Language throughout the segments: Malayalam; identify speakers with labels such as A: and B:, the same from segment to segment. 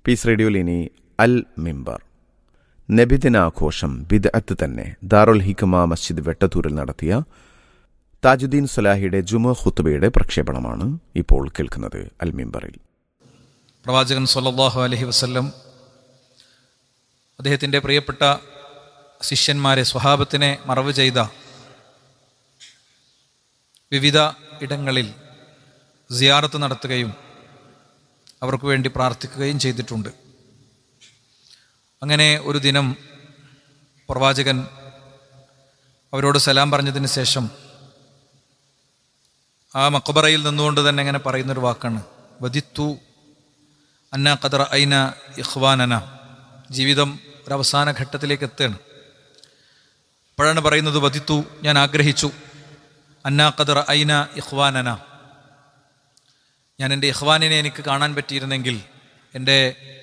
A: പീസ് റേഡിയോയിൽ ഇനി അൽ മിമ്പർ നബിദിനാഘോഷം ബിദ്അത്ത് തന്നെ ദാറുൽ ഹിക്കമ മസ്ജിദ് വെട്ടത്തൂരിൽ നടത്തിയ താജുദ്ദീൻ സലാഹിയുടെ ജുമ ഖുത്തുബയുടെ പ്രക്ഷേപണമാണ് ഇപ്പോൾ കേൾക്കുന്നത് അൽ മിമ്പറിൽ
B: പ്രവാചകൻ സല്ലല്ലാഹു അലൈഹി വസല്ലം അദ്ദേഹത്തിൻ്റെ പ്രിയപ്പെട്ട ശിഷ്യന്മാരെ സ്വഹാബത്തിനെ മറവ് ചെയ്ത വിവിധ ഇടങ്ങളിൽ സിയാറത്ത് നടത്തുകയും അവർക്ക് വേണ്ടി പ്രാർത്ഥിക്കുകയും ചെയ്തിട്ടുണ്ട് അങ്ങനെ ഒരു ദിനം പ്രവാചകൻ അവരോട് സലാം പറഞ്ഞതിന് ശേഷം ആ മക്കബറയിൽ നിന്നുകൊണ്ട് തന്നെ ഇങ്ങനെ പറയുന്നൊരു വാക്കാണ് വദിത്തു അന്ന ഖദർ ഐന ഇഖ്വാനന ജീവിതം ഒരു അവസാന ഘട്ടത്തിലേക്ക് എത്തുകയാണ് അപ്പോഴാണ് പറയുന്നത് വധിത്തു ഞാൻ ആഗ്രഹിച്ചു അന്ന ഖദർ ഐന ഇഖ്വാനന ഞാൻ എൻ്റെ ഇഖ്വാനിനെ എനിക്ക് കാണാൻ പറ്റിയിരുന്നെങ്കിൽ എൻ്റെ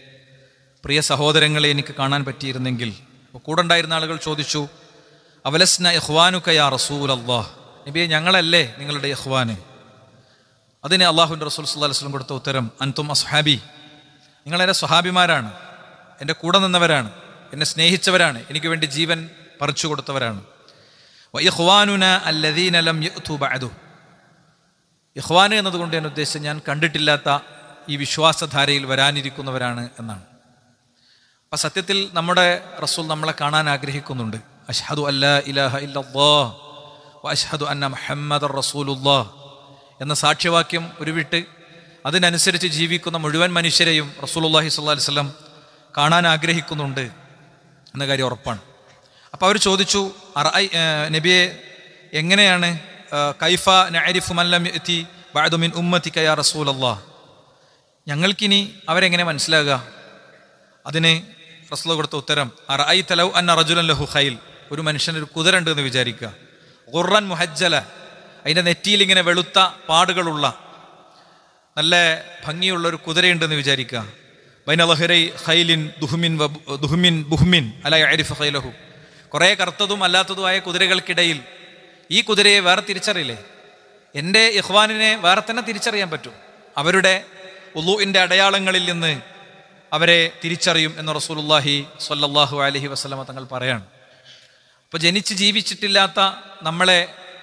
B: പ്രിയ സഹോദരങ്ങളെ എനിക്ക് കാണാൻ പറ്റിയിരുന്നെങ്കിൽ അപ്പോൾ കൂടെ ഉണ്ടായിരുന്ന ആളുകൾ ചോദിച്ചു അവലസ്ന ഇഖ്വാനുക യാ റസൂൽ അള്ളാഹ് നബിയെ ഞങ്ങളല്ലേ നിങ്ങളുടെ ഇഖ്വാന് അതിന് അള്ളാഹുവിൻ്റെ റസൂൽ സല്ലല്ലാഹു അലൈഹി വസല്ലം കൊടുത്ത ഉത്തരം അൻതും അസ്ഹാബി നിങ്ങൾ എൻ്റെ സ്വഹാബിമാരാണ് എൻ്റെ കൂടെ നിന്നവരാണ് എന്നെ സ്നേഹിച്ചവരാണ് എനിക്ക് വേണ്ടി ജീവൻ പറിച്ചു കൊടുത്തവരാണ് ഇഖ്വാനുന അല്ലദീന ലം യഅ്തു ബഅദു ഇഖ്വാന് എന്നതുകൊണ്ട് ഞാൻ ഉദ്ദേശിച്ചത് ഞാൻ കണ്ടിട്ടില്ലാത്ത ഈ വിശ്വാസധാരയിൽ വരാനിരിക്കുന്നവരാണ് എന്നാണ് അപ്പം സത്യത്തിൽ നമ്മുടെ റസൂൽ നമ്മളെ കാണാൻ ആഗ്രഹിക്കുന്നുണ്ട് അഷ്ഹദു അല്ലാ ഇലാഹ ഇല്ലല്ലാഹ് വ അഷ്ഹദു അന്ന മുഹമ്മദ് റസൂലുല്ലാഹ് എന്ന സാക്ഷ്യവാക്യം ഉരുവിട്ട് അതിനനുസരിച്ച് ജീവിക്കുന്ന മുഴുവൻ മനുഷ്യരെയും റസൂലുള്ളാഹി സ്വല്ലല്ലാഹി അലൈഹി വസല്ലം കാണാൻ ആഗ്രഹിക്കുന്നുണ്ട് എന്ന കാര്യം ഉറപ്പാണ് അപ്പോൾ അവർ ചോദിച്ചു അറൈ നബിയെ എങ്ങനെയാണ് ആ, കൈഫ നഅരിഫു മല്ലം യഅതി ബഅദു മിൻ ഉമ്മത്തിക യാ റസൂലല്ലാഹ് ഞങ്ങൾക്കിനി അവരെങ്ങനെ മനസ്സിലാകുക അതിന് റസൂൽ കൊടുത്ത ഉത്തരം അറൈ തലൗ അന്ന റജുലൻ ലഹു ഖൈൽ ഒരു മനുഷ്യന് ഒരു കുതിര ഉണ്ട് എന്ന് വിചാരിക്കുക ഖുർറൻ മുഹജ്ജല അതിൻ്റെ നെറ്റിയിൽ ഇങ്ങനെ വെളുത്ത പാടുകളുള്ള നല്ല ഭംഗിയുള്ള ഒരു കുതിരയുണ്ടെന്ന് വിചാരിക്കുക ബൈന ലഹരൈ ഖൈലിൻ ദുഹ്മിൻ വബ്- ദുഹ്മിൻ ബുഹ്മിൻ അല അരിഫ് ഖൈലഹു കുറേ കറുത്തതും അല്ലാത്തതുമായ കുതിരകൾക്കിടയിൽ ഈ കുതിരയെ വേറെ തിരിച്ചറിയില്ലേ എൻ്റെ ഇഖ്വാനിനെ വേറെ തന്നെ തിരിച്ചറിയാൻ പറ്റും അവരുടെ ഉള്ളൂഇൻ്റെ അടയാളങ്ങളിൽ നിന്ന് അവരെ തിരിച്ചറിയും എന്ന് റസൂലുള്ളാഹി സ്വല്ലല്ലാഹു അലൈഹി വസല്ലമ തങ്ങൾ പറയാണ് അപ്പോൾ ജനിച്ച് ജീവിച്ചിട്ടില്ലാത്ത നമ്മളെ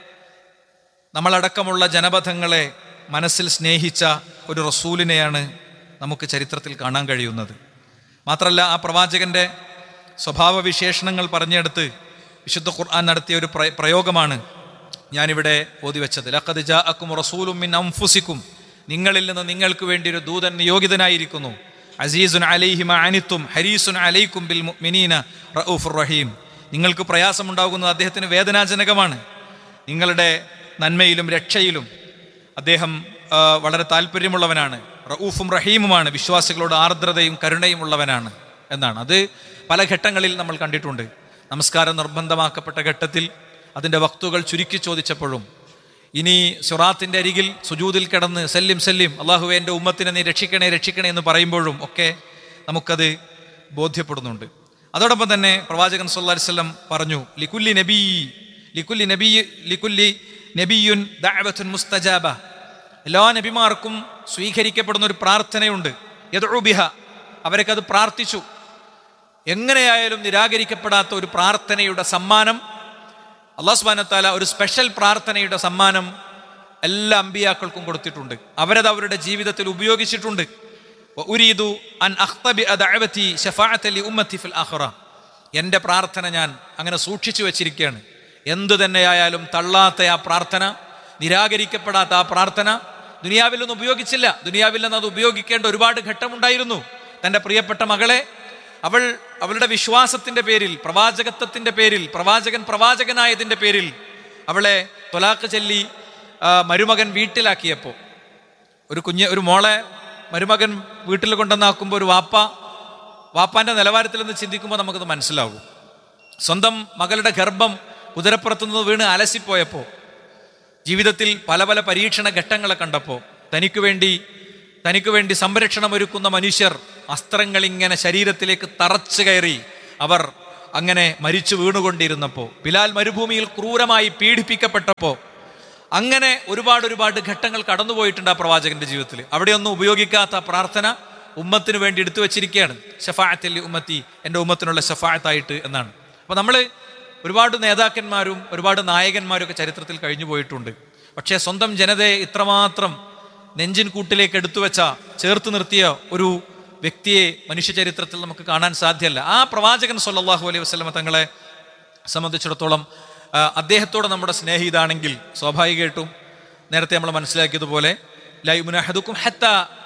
B: നമ്മളടക്കമുള്ള ജനപഥങ്ങളെ മനസ്സിൽ സ്നേഹിച്ച ഒരു റസൂലിനെയാണ് നമുക്ക് ചരിത്രത്തിൽ കാണാൻ കഴിയുന്നത് മാത്രമല്ല ആ പ്രവാചകന്റെ സ്വഭാവ വിശേഷണങ്ങൾ പറഞ്ഞെടുത്ത് വിശുദ്ധ ഖുർആൻ നടത്തിയ ഒരു പ്ര- പ്രയോഗമാണ് ഞാനിവിടെ ഓതി വെച്ചത് ലഖദ് ജാഅക്കും റസൂലും മിൻ അൻഫുസിക്കും നിങ്ങളിൽ നിന്ന് നിങ്ങൾക്ക് വേണ്ടി ഒരു ദൂതൻ നിയോഗിതനായിരിക്കുന്നു അസീസുൻ അലൈഹിമ അനിത്തും ഹരീസുൻ അലൈക്കും ബിൽ മുഅ്മിനീന റഊഫുർ റഹീം നിങ്ങൾക്ക് പ്രയാസമുണ്ടാകുന്നത് അദ്ദേഹത്തിന് വേദനാജനകമാണ് നിങ്ങളുടെ നന്മയിലും രക്ഷയിലും അദ്ദേഹം ആ, വളരെ താല്പര്യമുള്ളവനാണ് റഊഫും റഹീമുമാണ് വിശ്വാസികളോട് ആർദ്രതയും കരുണയും ഉള്ളവനാണ് എന്നാണ് അത് പല ഘട്ടങ്ങളിൽ നമ്മൾ കണ്ടിട്ടുണ്ട് നമസ്കാരം നിർബന്ധമാക്കപ്പെട്ട ഘട്ടത്തിൽ അതിൻ്റെ വക്തുകൾ ചുരുക്കി ചോദിച്ചപ്പോഴും ഇനി സുറാത്തിൻ്റെ അരികിൽ സുജൂദിൽ കിടന്ന് സല്ലിം സല്ലിം അള്ളാഹു എൻ്റെ ഉമ്മത്തിനെ നീ രക്ഷിക്കണേ രക്ഷിക്കണേ എന്ന് പറയുമ്പോഴും ഒക്കെ നമുക്കത് ബോധ്യപ്പെടുന്നുണ്ട് അതോടൊപ്പം തന്നെ പ്രവാചകൻ സല്ലല്ലാഹു അലൈഹി വസല്ലം പറഞ്ഞു ലിക്കുല്ലി നബി ലിക്കുല്ലി നബി ലിക്കുല്ലി നബിയുൻ ദഅവത്തുൻ മുസ്തജാബ എല്ലാ നബിമാർക്കും സ്വീകരിക്കപ്പെടുന്ന ഒരു പ്രാർത്ഥനയുണ്ട് യദ്ഉ ബിഹ അവരൊക്കെ അത് പ്രാർത്ഥിച്ചു എങ്ങനെയായാലും നിരാകരിക്കപ്പെടാത്ത ഒരു പ്രാർത്ഥനയുടെ സമ്മാനം അള്ളാഹു സുബ്ഹാനഹു ഒരു സ്പെഷ്യൽ പ്രാർത്ഥനയുടെ സമ്മാനം എല്ലാ അമ്പിയാക്കൾക്കും കൊടുത്തിട്ടുണ്ട് അവരത് അവരുടെ ജീവിതത്തിൽ ഉപയോഗിച്ചിട്ടുണ്ട് ഉരീദു അൻ അഖ്തബി ദഅവതി ശഫാഅത ലി ഉമ്മത്തി ഫിൽ ആഖിറ എൻ്റെ പ്രാർത്ഥന ഞാൻ അങ്ങനെ സൂക്ഷിച്ചു വെച്ചിരിക്കുകയാണ് എന്തു തന്നെയായാലും തള്ളാത്ത ആ പ്രാർത്ഥന നിരാകരിക്കപ്പെടാത്ത ആ പ്രാർത്ഥന ദുനിയാവിൽ നിന്ന് ഉപയോഗിച്ചില്ല ദുനിയാവിൽ നിന്ന് അത് ഉപയോഗിക്കേണ്ട ഒരുപാട് ഘട്ടമുണ്ടായിരുന്നു തൻ്റെ പ്രിയപ്പെട്ട മകളെ അവൾ അവളുടെ വിശ്വാസത്തിന്റെ പേരിൽ പ്രവാചകത്വത്തിന്റെ പേരിൽ പ്രവാചകൻ പ്രവാചകനായതിന്റെ പേരിൽ അവളെ തൊലാക്ക് ചൊല്ലി ആ, മരുമകൻ വീട്ടിലാക്കിയപ്പോൾ ഒരു കുഞ്ഞ് ഒരു മോളെ മരുമകൻ വീട്ടിൽ കൊണ്ടുവന്നാക്കുമ്പോൾ ഒരു വാപ്പ വാപ്പാന്റെ നിലവാരത്തിൽ നിന്ന് ചിന്തിക്കുമ്പോൾ നമുക്കത് മനസ്സിലാകും സ്വന്തം മകളുടെ ഗർഭം കുതിരപ്പുറത്തുനിന്ന് വീണ് അലസിപ്പോയപ്പോൾ ജീവിതത്തിൽ പല പല പരീക്ഷണ ഘട്ടങ്ങളെ കണ്ടപ്പോൾ തനിക്ക് വേണ്ടി തനിക്ക് വേണ്ടി സംരക്ഷണം ഒരുക്കുന്ന മനുഷ്യർ അസ്ത്രങ്ങൾ ഇങ്ങനെ ശരീരത്തിലേക്ക് തറച്ചു കയറി അവർ അങ്ങനെ മരിച്ചു വീണുകൊണ്ടിരുന്നപ്പോൾ ബിലാൽ മരുഭൂമിയിൽ ക്രൂരമായി പീഡിപ്പിക്കപ്പെട്ടപ്പോൾ അങ്ങനെ ഒരുപാട് ഒരുപാട് ഘട്ടങ്ങൾ കടന്നുപോയിട്ടുണ്ട് ആ പ്രവാചകന്റെ ജീവിതത്തിൽ അവിടെയൊന്നും ഉപയോഗിക്കാത്ത പ്രാർത്ഥന ഉമ്മത്തിന് വേണ്ടി എടുത്തു വെച്ചിരിക്കുകയാണ് ഷഫായത്തിൽ ഉമ്മത്തി എൻ്റെ ഉമ്മത്തിനുള്ള ഷഫായത്തായിട്ട് എന്നാണ് അപ്പോൾ നമ്മൾ ഒരുപാട് നേതാക്കന്മാരും ഒരുപാട് നായകന്മാരും ഒക്കെ ചരിത്രത്തിൽ കഴിഞ്ഞു പോയിട്ടുണ്ട് പക്ഷേ സ്വന്തം ജനതയെ ഇത്രമാത്രം നെഞ്ചിൻ കൂട്ടിലേക്ക് എടുത്തു വെച്ച ചേർത്ത് നിർത്തിയ ഒരു വ്യക്തിയെ മനുഷ്യ ചരിത്രത്തിൽ നമുക്ക് കാണാൻ സാധ്യമല്ല ആ പ്രവാചകൻ സല്ലല്ലാഹു അലൈഹി വസല്ലമ തങ്ങളെ സംബന്ധിച്ചിടത്തോളം ആ, അദ്ദേഹത്തോട് നമ്മുടെ സ്നേഹം ഇതാണെങ്കിൽ സ്വാഭാവികമായിട്ടും നേരത്തെ നമ്മൾ മനസ്സിലാക്കിയതുപോലെ ലൈമുനഹദുക്കും ഹത്ത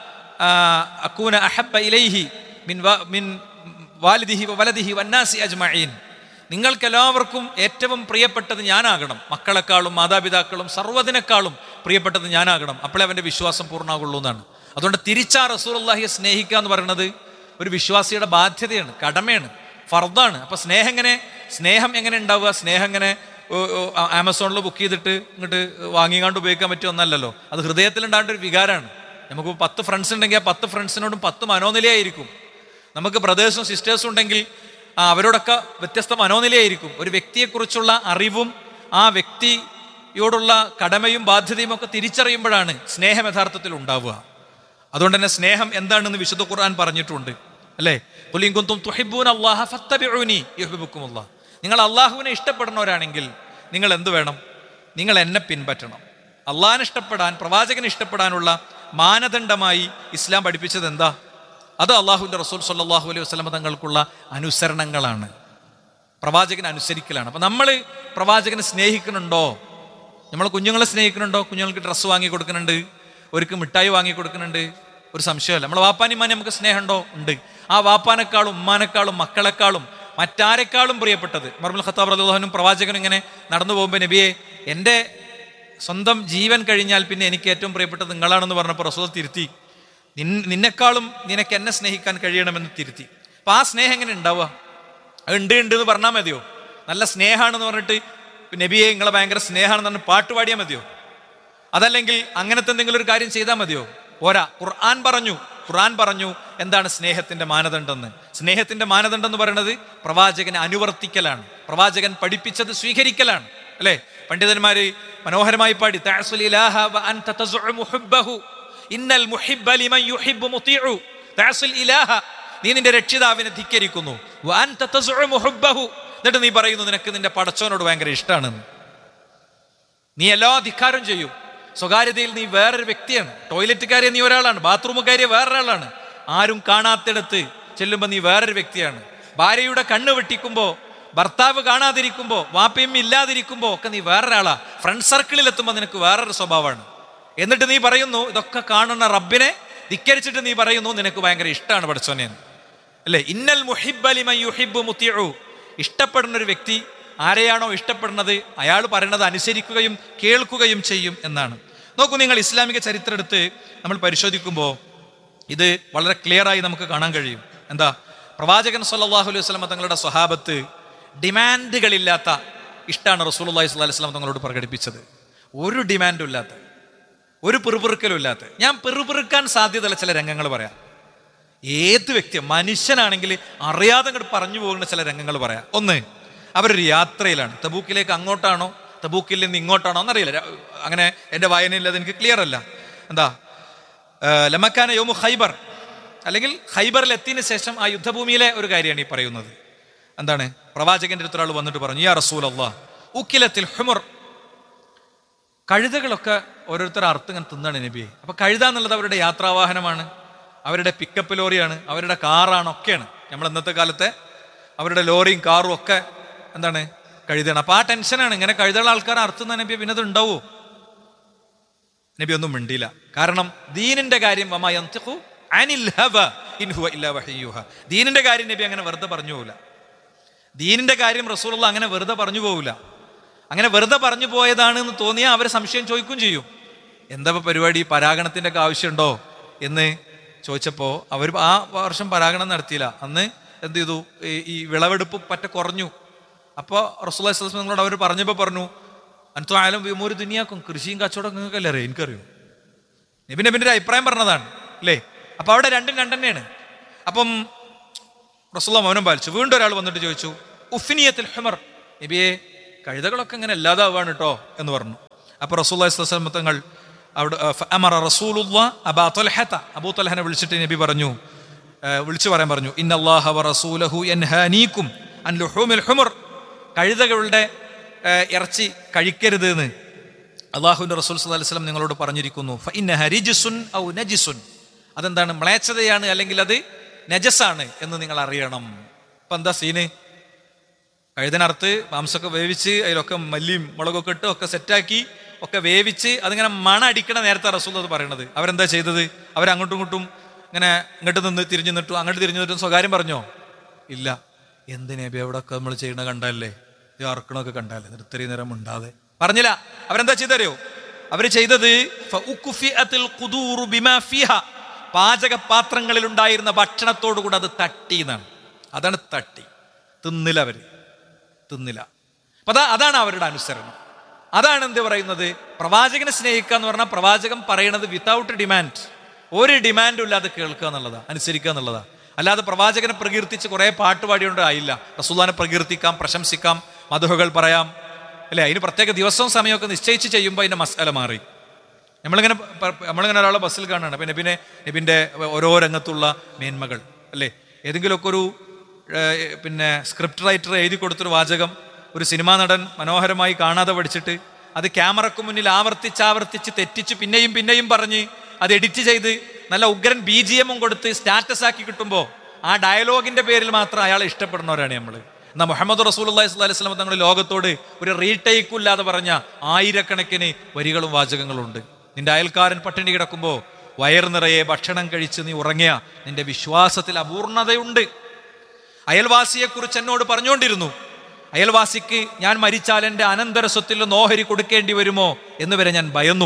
B: അക്കൂന അഹബ്ബ ഇലൈഹി മിൻ വ- മിൻ വാലിദിഹി വ വലദിഹി വന്നാസി അജ്മഈൻ നിങ്ങൾക്കെല്ലാവർക്കും ഏറ്റവും പ്രിയപ്പെട്ടത് ഞാനാകണം മക്കളെക്കാളും മാതാപിതാക്കളും സർവ്വതിനേക്കാളും പ്രിയപ്പെട്ടത് ഞാനാകണം അപ്പോഴേ അവൻ്റെ വിശ്വാസം പൂർണ്ണമാകുള്ളൂ എന്നാണ് അതുകൊണ്ട് തിരിച്ചാ റസൂലുള്ളാഹിയെ സ്നേഹിക്കുക എന്ന് പറയുന്നത് ഒരു വിശ്വാസിയുടെ ബാധ്യതയാണ് കടമയാണ് ഫർദാണ് അപ്പൊ സ്നേഹം എങ്ങനെ സ്നേഹം എങ്ങനെ ഉണ്ടാവുക സ്നേഹം എങ്ങനെ ഓ, ഓ, ആ- ആമസോണിൽ ബുക്ക് ചെയ്തിട്ട് ഇങ്ങോട്ട് വാങ്ങിക്കാണ്ട് ഉപയോഗിക്കാൻ പറ്റിയ ഒന്നല്ലല്ലോ അത് ഹൃദയത്തിൽ ഉണ്ടാകേണ്ട ഒരു വികാരമാണ് നമുക്ക് പത്ത് ഫ്രണ്ട്സ് ഉണ്ടെങ്കിൽ ആ പത്ത് ഫ്രണ്ട്സിനോടും പത്ത് മനോനിലയായിരിക്കും നമുക്ക് ബ്രദേഴ്സും സിസ്റ്റേഴ്സും ഉണ്ടെങ്കിൽ ആ, അവരോടൊക്കെ വ്യത്യസ്ത മനോനിലയായിരിക്കും ഒരു വ്യക്തിയെക്കുറിച്ചുള്ള അറിവും ആ വ്യക്തിയോടുള്ള കടമയും ബാധ്യതയും ഒക്കെ തിരിച്ചറിയുമ്പോഴാണ് സ്നേഹം യഥാർത്ഥത്തിൽ ഉണ്ടാവുക അതുകൊണ്ട് തന്നെ സ്നേഹം എന്താണെന്ന് വിശുദ്ധ ഖുർആൻ പറഞ്ഞിട്ടുണ്ട് അല്ലേ ഖുലിൻ കുന്തും തുഹിബ്ബൂന അല്ലാഹ ഫത്തബിഊനി യുഹിബ്ബുക്കുമുല്ലാഹ് നിങ്ങൾ അള്ളാഹുവിനെ ഇഷ്ടപ്പെടുന്നവരാണെങ്കിൽ നിങ്ങൾ എന്ത് വേണം നിങ്ങൾ എന്നെ പിൻപറ്റണം അള്ളാഹിനെ ഇഷ്ടപ്പെടാൻ പ്രവാചകനെ ഇഷ്ടപ്പെടാനുള്ള മാനദണ്ഡമായി ഇസ്ലാം പഠിപ്പിച്ചത് എന്താ അത് അള്ളാഹുവിൻ്റെ റസൂൽ സല്ലല്ലാഹു അലൈഹി വസല്ലമ തങ്ങൾക്കുള്ള അനുസരണങ്ങളാണ് പ്രവാചകനെ അനുസരിക്കലാണ് അപ്പം നമ്മൾ പ്രവാചകനെ സ്നേഹിക്കുന്നുണ്ടോ നമ്മൾ കുഞ്ഞുങ്ങളെ സ്നേഹിക്കുന്നുണ്ടോ കുഞ്ഞുങ്ങൾക്ക് ഡ്രസ്സ് വാങ്ങി കൊടുക്കുന്നുണ്ട് അവർക്ക് മിഠായി വാങ്ങി കൊടുക്കുന്നുണ്ട് ഒരു സംശയമല്ല നമ്മളെ വാപ്പാനിമാനെ നമുക്ക് സ്നേഹമുണ്ടോ ഉണ്ട് ആ വാപ്പാനേക്കാളും ഉമ്മാനേക്കാളും മക്കളെക്കാളും മറ്റാരെക്കാളും പ്രിയപ്പെട്ടത് മർമുൽ ഖത്താബ് റദുല്ലാഹനും പ്രവാചകനും ഇങ്ങനെ നടന്നു പോകുമ്പോൾ നബിയെ എൻ്റെ സ്വന്തം ജീവൻ കഴിഞ്ഞാൽ പിന്നെ എനിക്ക് ഏറ്റവും പ്രിയപ്പെട്ടത് നിങ്ങളാണെന്ന് പറഞ്ഞപ്പോൾ റസൂൽ തിരുത്തി നിൻ നിന്നെക്കാളും നിനക്ക് എന്നെ സ്നേഹിക്കാൻ കഴിയണമെന്ന് തിരുത്തി അപ്പൊ ആ സ്നേഹം എങ്ങനെ ഉണ്ടാവുക അത് ഉണ്ട് ഉണ്ട് എന്ന് പറഞ്ഞാൽ മതിയോ നല്ല സ്നേഹമാണെന്ന് പറഞ്ഞിട്ട് നബിയെ നിങ്ങളെ ഭയങ്കര സ്നേഹമാണെന്ന് പറഞ്ഞ് പാട്ട് പാടിയാൽ മതിയോ അതല്ലെങ്കിൽ അങ്ങനത്തെ എന്തെങ്കിലും ഒരു കാര്യം ചെയ്താൽ മതിയോ പോരാ ഖുർആൻ പറഞ്ഞു ഖുർആൻ പറഞ്ഞു എന്താണ് സ്നേഹത്തിന്റെ മാനദണ്ഡം എന്ന് സ്നേഹത്തിന്റെ മാനദണ്ഡം എന്ന് പറയുന്നത് പ്രവാചകനെ അനുവർത്തിക്കലാണ് പ്രവാചകൻ പഠിപ്പിച്ചത് സ്വീകരിക്കലാണ് അല്ലേ പണ്ഡിതന്മാര് മനോഹരമായി പാടി "തഅസുൽ ഇലാഹ വ അൻത തസ്ഉമു ഹുബ്ബഹു. ഇന്നൽ മുഹിബ്ബ ലിമൻ യുഹിബ്ബു മുതീഉ." തഅസുൽ ഇലാഹ നീ നിന്റെ രക്ഷിതാവിനെ ധിക്കരിക്കുന്നു വ അൻത തസ്ഉമു ഹുബ്ബഹു. എന്നിട്ട് നീ പറയുന്നു നിനക്ക് നിന്റെ പടച്ചവനോട് ഭയങ്കര ഇഷ്ടമാണെന്ന് നീ എല്ലാ ധിക്കാരം ചെയ്യും സ്വകാര്യതയിൽ നീ വേറൊരു വ്യക്തിയാണ് ടോയ്ലറ്റ് കയറിയ നീ ഒരാളാണ് ബാത്റൂം കയറിയ വേറൊരാളാണ് ആരും കാണാത്തിടത്ത് ചെല്ലുമ്പോൾ നീ വേറൊരു വ്യക്തിയാണ് ഭാര്യയുടെ കണ്ണ് വെട്ടിക്കുമ്പോ ഭർത്താവ് കാണാതിരിക്കുമ്പോ വാപ്പയും ഇല്ലാതിരിക്കുമ്പോ ഒക്കെ നീ വേറൊരാളാ ഫ്രണ്ട് സർക്കിളിൽ എത്തുമ്പോൾ നിനക്ക് വേറൊരു സ്വഭാവമാണ് എന്നിട്ട് നീ പറയുന്നു ഇതൊക്കെ കാണുന്ന റബ്ബിനെ ധിക്കരിച്ചിട്ട് നീ പറയുന്നു നിനക്ക് ഭയങ്കര ഇഷ്ടമാണ് പഠിച്ചോനെ എന്ന്. അല്ലേ ഇന്നൽ മുഹിബ്ബലിമൻ യുഹിബ്ബു മുത്തിഉ ഇഷ്ടപ്പെടുന്ന ഒരു വ്യക്തി ആരെയാണോ ഇഷ്ടപ്പെടുന്നത് അയാൾ പറയുന്നത് അനുസരിക്കുകയും കേൾക്കുകയും ചെയ്യും എന്നാണ് നോക്കൂ നിങ്ങൾ ഇസ്ലാമിക ചരിത്രം എടുത്ത് നമ്മൾ പരിശോധിക്കുമ്പോൾ ഇത് വളരെ ക്ലിയറായി നമുക്ക് കാണാൻ കഴിയും എന്താ പ്രവാചകൻ സല്ലല്ലാഹു അലൈഹി വസല്ലം തങ്ങളുടെ സ്വഹാബത്ത് ഡിമാൻഡുകളില്ലാത്ത ഇഷ്ടമാണ് റസൂലുള്ളാഹി സ്വല്ലല്ലാഹി അലൈഹി വസല്ലം തങ്ങളോട് പ്രകടിപ്പിച്ചത് ഒരു ഡിമാൻഡും ഇല്ലാത്ത ഒരു പിറുപിറുക്കലും ഇല്ലാത്ത ഞാൻ പിറുപിറുക്കാൻ സാധ്യതയുള്ള ചില രംഗങ്ങൾ പറയാം ഏത് വ്യക്തിയും മനുഷ്യനാണെങ്കിൽ അറിയാതെ അങ്ങോട്ട് പറഞ്ഞു പോകുന്ന ചില രംഗങ്ങൾ പറയാം ഒന്ന് അവരൊരു യാത്രയിലാണ് തബൂക്കിലേക്ക് അങ്ങോട്ടാണോ തബൂക്കിൽ നിന്ന് ഇങ്ങോട്ടാണോ എന്നറിയില്ല ര- അങ്ങനെ എൻ്റെ വായനയിൽ അത് എനിക്ക് ക്ലിയർ അല്ല എന്താ ലമക്കാന യോമു ഹൈബർ അല്ലെങ്കിൽ ഹൈബറിൽ എത്തിയതിന് ശേഷം ആ യുദ്ധഭൂമിയിലെ ഒരു കാര്യമാണ് ഈ പറയുന്നത് എന്താണ് പ്രവാചകന്റെ അടുത്ത് ഒരാൾ വന്നിട്ട് പറഞ്ഞു യാ റസൂൽ അള്ളാഹ് ഉക്കിലത്തിൽ ഹുമർ കഴുതകളൊക്കെ ഓരോരുത്തർ അർത്ഥം ഇങ്ങനെ തിന്നാണ് നബിയെ അപ്പൊ കഴുത എന്നുള്ളത് അവരുടെ യാത്രാവാഹനമാണ് അവരുടെ പിക്കപ്പ് ലോറിയാണ് അവരുടെ കാറാണ് ഒക്കെയാണ് നമ്മൾ ഇന്നത്തെ കാലത്തെ അവരുടെ ലോറിയും കാറും ഒക്കെ എന്താണ് കഴുതയാണ് അപ്പൊ ആ ടെൻഷനാണ് ഇങ്ങനെ കഴുതകൾ ആൾക്കാർ അർത്ഥം നബിയെ പിന്നെ അത് ഉണ്ടാവോ നബി ഒന്നും മിണ്ടിയില്ല കാരണം ദീനിന്റെ കാര്യം വമാ യന്തിഖു അനിൽ ഹവ ഇൻ ഹുവ ഇല്ലാ വഹയ്യുഹ. ദീനിന്റെ കാര്യം നബി അങ്ങനെ വെറുതെ പറഞ്ഞു പോകില്ല ദീനിന്റെ കാര്യം റസൂലുള്ള അങ്ങനെ വെറുതെ പറഞ്ഞു പോകില്ല അങ്ങനെ വെറുതെ പറഞ്ഞു പോയതാണ് എന്ന് തോന്നിയാൽ അവർ സംശയം ചോദിക്കും ചെയ്യും എന്താ ഇപ്പൊ പരിപാടി പരാഗണത്തിന്റെ ഒക്കെ ആവശ്യമുണ്ടോ എന്ന് ചോദിച്ചപ്പോൾ അവർ ആ വർഷം പരാഗണം നടത്തിയില്ല അന്ന് എന്ത് ചെയ്തു ഈ- ഈ വിളവെടുപ്പ് പറ്റ കുറഞ്ഞു അപ്പോൾ റസൂൽ നിങ്ങളോട് അവർ പറഞ്ഞപ്പോൾ പറഞ്ഞു അനത്തു ആയാലും വിമൂര് ദുനിയാക്കും കൃഷിയും കച്ചവടം നിങ്ങൾക്കല്ലേ അറിയാം എനിക്കറിയോ നബി നബിന്റെ ഒരു അഭിപ്രായം പറഞ്ഞതാണ് അല്ലേ അപ്പൊ അവിടെ രണ്ടും രണ്ടെന്നെയാണ് അപ്പം റസുള്ള മൗനം പാലിച്ചു വീണ്ടും ഒരാൾ വന്നിട്ട് ചോദിച്ചു ഉഫിനിയത്തിൽ ഹുമർ നബിയെ കഴുതകളൊക്കെ ഇങ്ങനെ ഇല്ലാതാവാണ് കേട്ടോ എന്ന് പറഞ്ഞു അപ്പൊ റസൂൽ തങ്ങൾ അവിടെ ഫ അമറ റസൂലുള്ള അബാ തൊൽഹത്ത അബൂ തൊൽഹനെ വിളിച്ചിട്ട് നബി പറഞ്ഞു ഏഹ്, വിളിച്ചു പറയാൻ പറഞ്ഞു ഇന്നല്ലാഹ വ റസൂലഹു യൻഹാനീക്കും അൻ ലുഹൂമിൽ ഹുമർ കഴുതകളുടെ ഏഹ്, ഇറച്ചി കഴിക്കരുത് എന്ന് അള്ളാഹുവിന്റെ റസൂൽ സല്ലല്ലാഹു അലൈഹി വസല്ലം നിങ്ങളോട് പറഞ്ഞിരിക്കുന്നു ഫഇന്നഹ റിജ്സുൻ ഔ നജിസുൻ അതെന്താണ് മ്ലേച്ഛതയാണ് അല്ലെങ്കിൽ അത് നജസാണ് എന്ന് നിങ്ങൾ അറിയണം ഇപ്പൊ എന്താ സീന് കഴുതനറുത്ത് മാംസമൊക്കെ വേവിച്ച് അതിലൊക്കെ മല്ലിയും മുളകൊക്കെ ഇട്ട് ഒക്കെ സെറ്റാക്കി ഒക്കെ വേവിച്ച് അതിങ്ങനെ മണ അടിക്കണ നേരത്തെ റസൂൽ അത് പറയണത് അവരെന്താ ചെയ്തത് അവരങ്ങോട്ടും ഇങ്ങോട്ടും ഇങ്ങനെ ഇങ്ങോട്ട് നിന്ന് തിരിഞ്ഞു നിട്ടു അങ്ങോട്ട് തിരിഞ്ഞു നിട്ടും സ്വകാര്യം പറഞ്ഞോ ഇല്ല എന്തിനാ എവിടെയൊക്കെ നമ്മൾ ചെയ്യണ കണ്ടല്ലേ ഇത് അറക്കണമൊക്കെ കണ്ടല്ലേ എന്നിട്ട് ഇത്രയും നേരം ഉണ്ടാതെ പറഞ്ഞില്ല അവരെന്താ ചെയ്തറിയോ അവര് ചെയ്തത് ഫഉക്കുഫിഅത്തിൽ ഖുദൂറു ബിമാ ഫിഹ. പാചകപാത്രങ്ങളിൽ ഉണ്ടായിരുന്ന ഭക്ഷണത്തോടു കൂടെ അത് തട്ടി എന്നാണ് അതാണ് തട്ടി തിന്നില്ല അവര് തിന്നില്ല അപ്പൊ അതാ അതാണ് അവരുടെ അനുസരണം അതാണ് എന്ത് പറയുന്നത് പ്രവാചകനെ സ്നേഹിക്കുക എന്ന് പറഞ്ഞാൽ പ്രവാചകൻ പറയണത് വിത്തൗട്ട് ഡിമാൻഡ് ഒരു ഡിമാൻഡും ഇല്ലാതെ കേൾക്കുക എന്നുള്ളതാ അനുസരിക്കുക എന്നുള്ളതാ അല്ലാതെ പ്രവാചകനെ പ്രകീർത്തിച്ച് കുറെ പാട്ട് പാടിയോണ്ട് ആയില്ല റസൂല്ലാനെ പ്രകീർത്തിക്കാം പ്രശംസിക്കാം മധുഹകൾ പറയാം അല്ലെ അതിന് പ്രത്യേക ദിവസവും സമയമൊക്കെ നിശ്ചയിച്ച് ചെയ്യുമ്പോൾ അതിന്റെ മസാല മാറി നമ്മളിങ്ങനെ പ- പ- നമ്മളിങ്ങനെ ഒരാളെ ബസ്സിൽ കാണുകയാണ് പിന്നെ പിന്നെ നബിന്റെ ഓരോ രംഗത്തുള്ള മേന്മകൾ അല്ലേ ഏതെങ്കിലുമൊക്കെ ഒരു ഏഹ്, പിന്നെ സ്ക്രിപ്റ്റ് റൈറ്റർ എഴുതി കൊടുത്തൊരു വാചകം ഒരു സിനിമാ നടൻ മനോഹരമായി കാണാതെ പഠിച്ചിട്ട് അത് ക്യാമറക്ക് മുന്നിൽ ആവർത്തിച്ച് ആവർത്തിച്ച് തെറ്റിച്ച് പിന്നെയും പിന്നെയും പറഞ്ഞ് അത് എഡിറ്റ് ചെയ്ത് നല്ല ഉഗ്രൻ ബി ജി എമ്മും കൊടുത്ത് സ്റ്റാറ്റസ് ആക്കി കിട്ടുമ്പോൾ ആ ഡയലോഗിന്റെ പേരിൽ മാത്രം അയാളെ ഇഷ്ടപ്പെടുന്നവരാണ് നമ്മൾ എന്നാൽ മുഹമ്മദ് റസൂൽ അള്ളഹി സ്വലാഹി സ്വലം തങ്ങൾ ലോകത്തോട് ഒരു റീടേക്കും ഇല്ലാതെ പറഞ്ഞ ആയിരക്കണക്കിന് വരികളും വാചകങ്ങളും ഉണ്ട് നിന്റെ അയൽക്കാരൻ പട്ടിണി കിടക്കുമ്പോൾ വയർ നിറയെ ഭക്ഷണം കഴിച്ച് നീ ഉറങ്ങിയ നിന്റെ വിശ്വാസത്തിൽ അപൂർണതയുണ്ട് അയൽവാസിയെക്കുറിച്ച് എന്നോട് പറഞ്ഞുകൊണ്ടിരുന്നു അയൽവാസിക്ക് ഞാൻ മരിച്ചാൽ എൻ്റെ അനന്തര സ്വത്തിൽ നിന്ന് ഓഹരി കൊടുക്കേണ്ടി വരുമോ എന്ന് വരെ ഞാൻ ഭയന്നു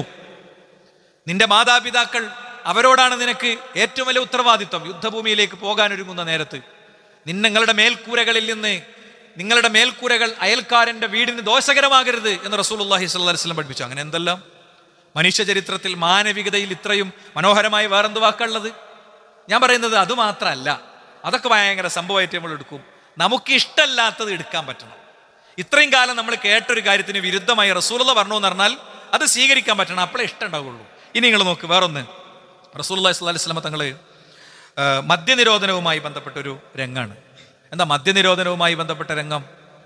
B: നിന്റെ മാതാപിതാക്കൾ അവരോടാണ് നിനക്ക് ഏറ്റവും വലിയ ഉത്തരവാദിത്വം യുദ്ധഭൂമിയിലേക്ക് പോകാൻ ഒരുങ്ങുന്ന നേരത്ത് നിങ്ങളുടെ മേൽക്കൂരകളിൽ നിന്ന് നിങ്ങളുടെ മേൽക്കൂരകൾ അയൽക്കാരന്റെ വീടിന് ദോഷകരമാകരുത് എന്ന് റസൂലുള്ളാഹി സ്വല്ലല്ലാഹി അലൈഹി വസല്ലം പഠിപ്പിച്ചു അങ്ങനെ എന്തെല്ലാം മനുഷ്യ ചരിത്രത്തിൽ മാനവികതയിൽ ഇത്രയും മനോഹരമായി വേറെന്ത് വാക്കുള്ളത് ഞാൻ പറയുന്നത് അത് മാത്രമല്ല അതൊക്കെ ഭയങ്കര സംഭവമായിട്ട് നമ്മൾ എടുക്കും നമുക്ക് ഇഷ്ടമല്ലാത്തത് എടുക്കാൻ പറ്റണം ഇത്രയും കാലം നമ്മൾ കേട്ടൊരു കാര്യത്തിന് വിരുദ്ധമായി റസൂലത പറഞ്ഞു എന്ന് പറഞ്ഞാൽ അത് സ്വീകരിക്കാൻ പറ്റണം അപ്പോഴേ ഇഷ്ടം ഉണ്ടാവുള്ളൂ ഇനി നിങ്ങൾ നോക്ക് വേറൊന്ന് റസൂൽ അലൈഹി സ്വലമ തങ്ങള് ആ, മദ്യനിരോധനവുമായി ബന്ധപ്പെട്ട ഒരു രംഗാണ് എന്താ മദ്യനിരോധനവുമായി ബന്ധപ്പെട്ട രംഗം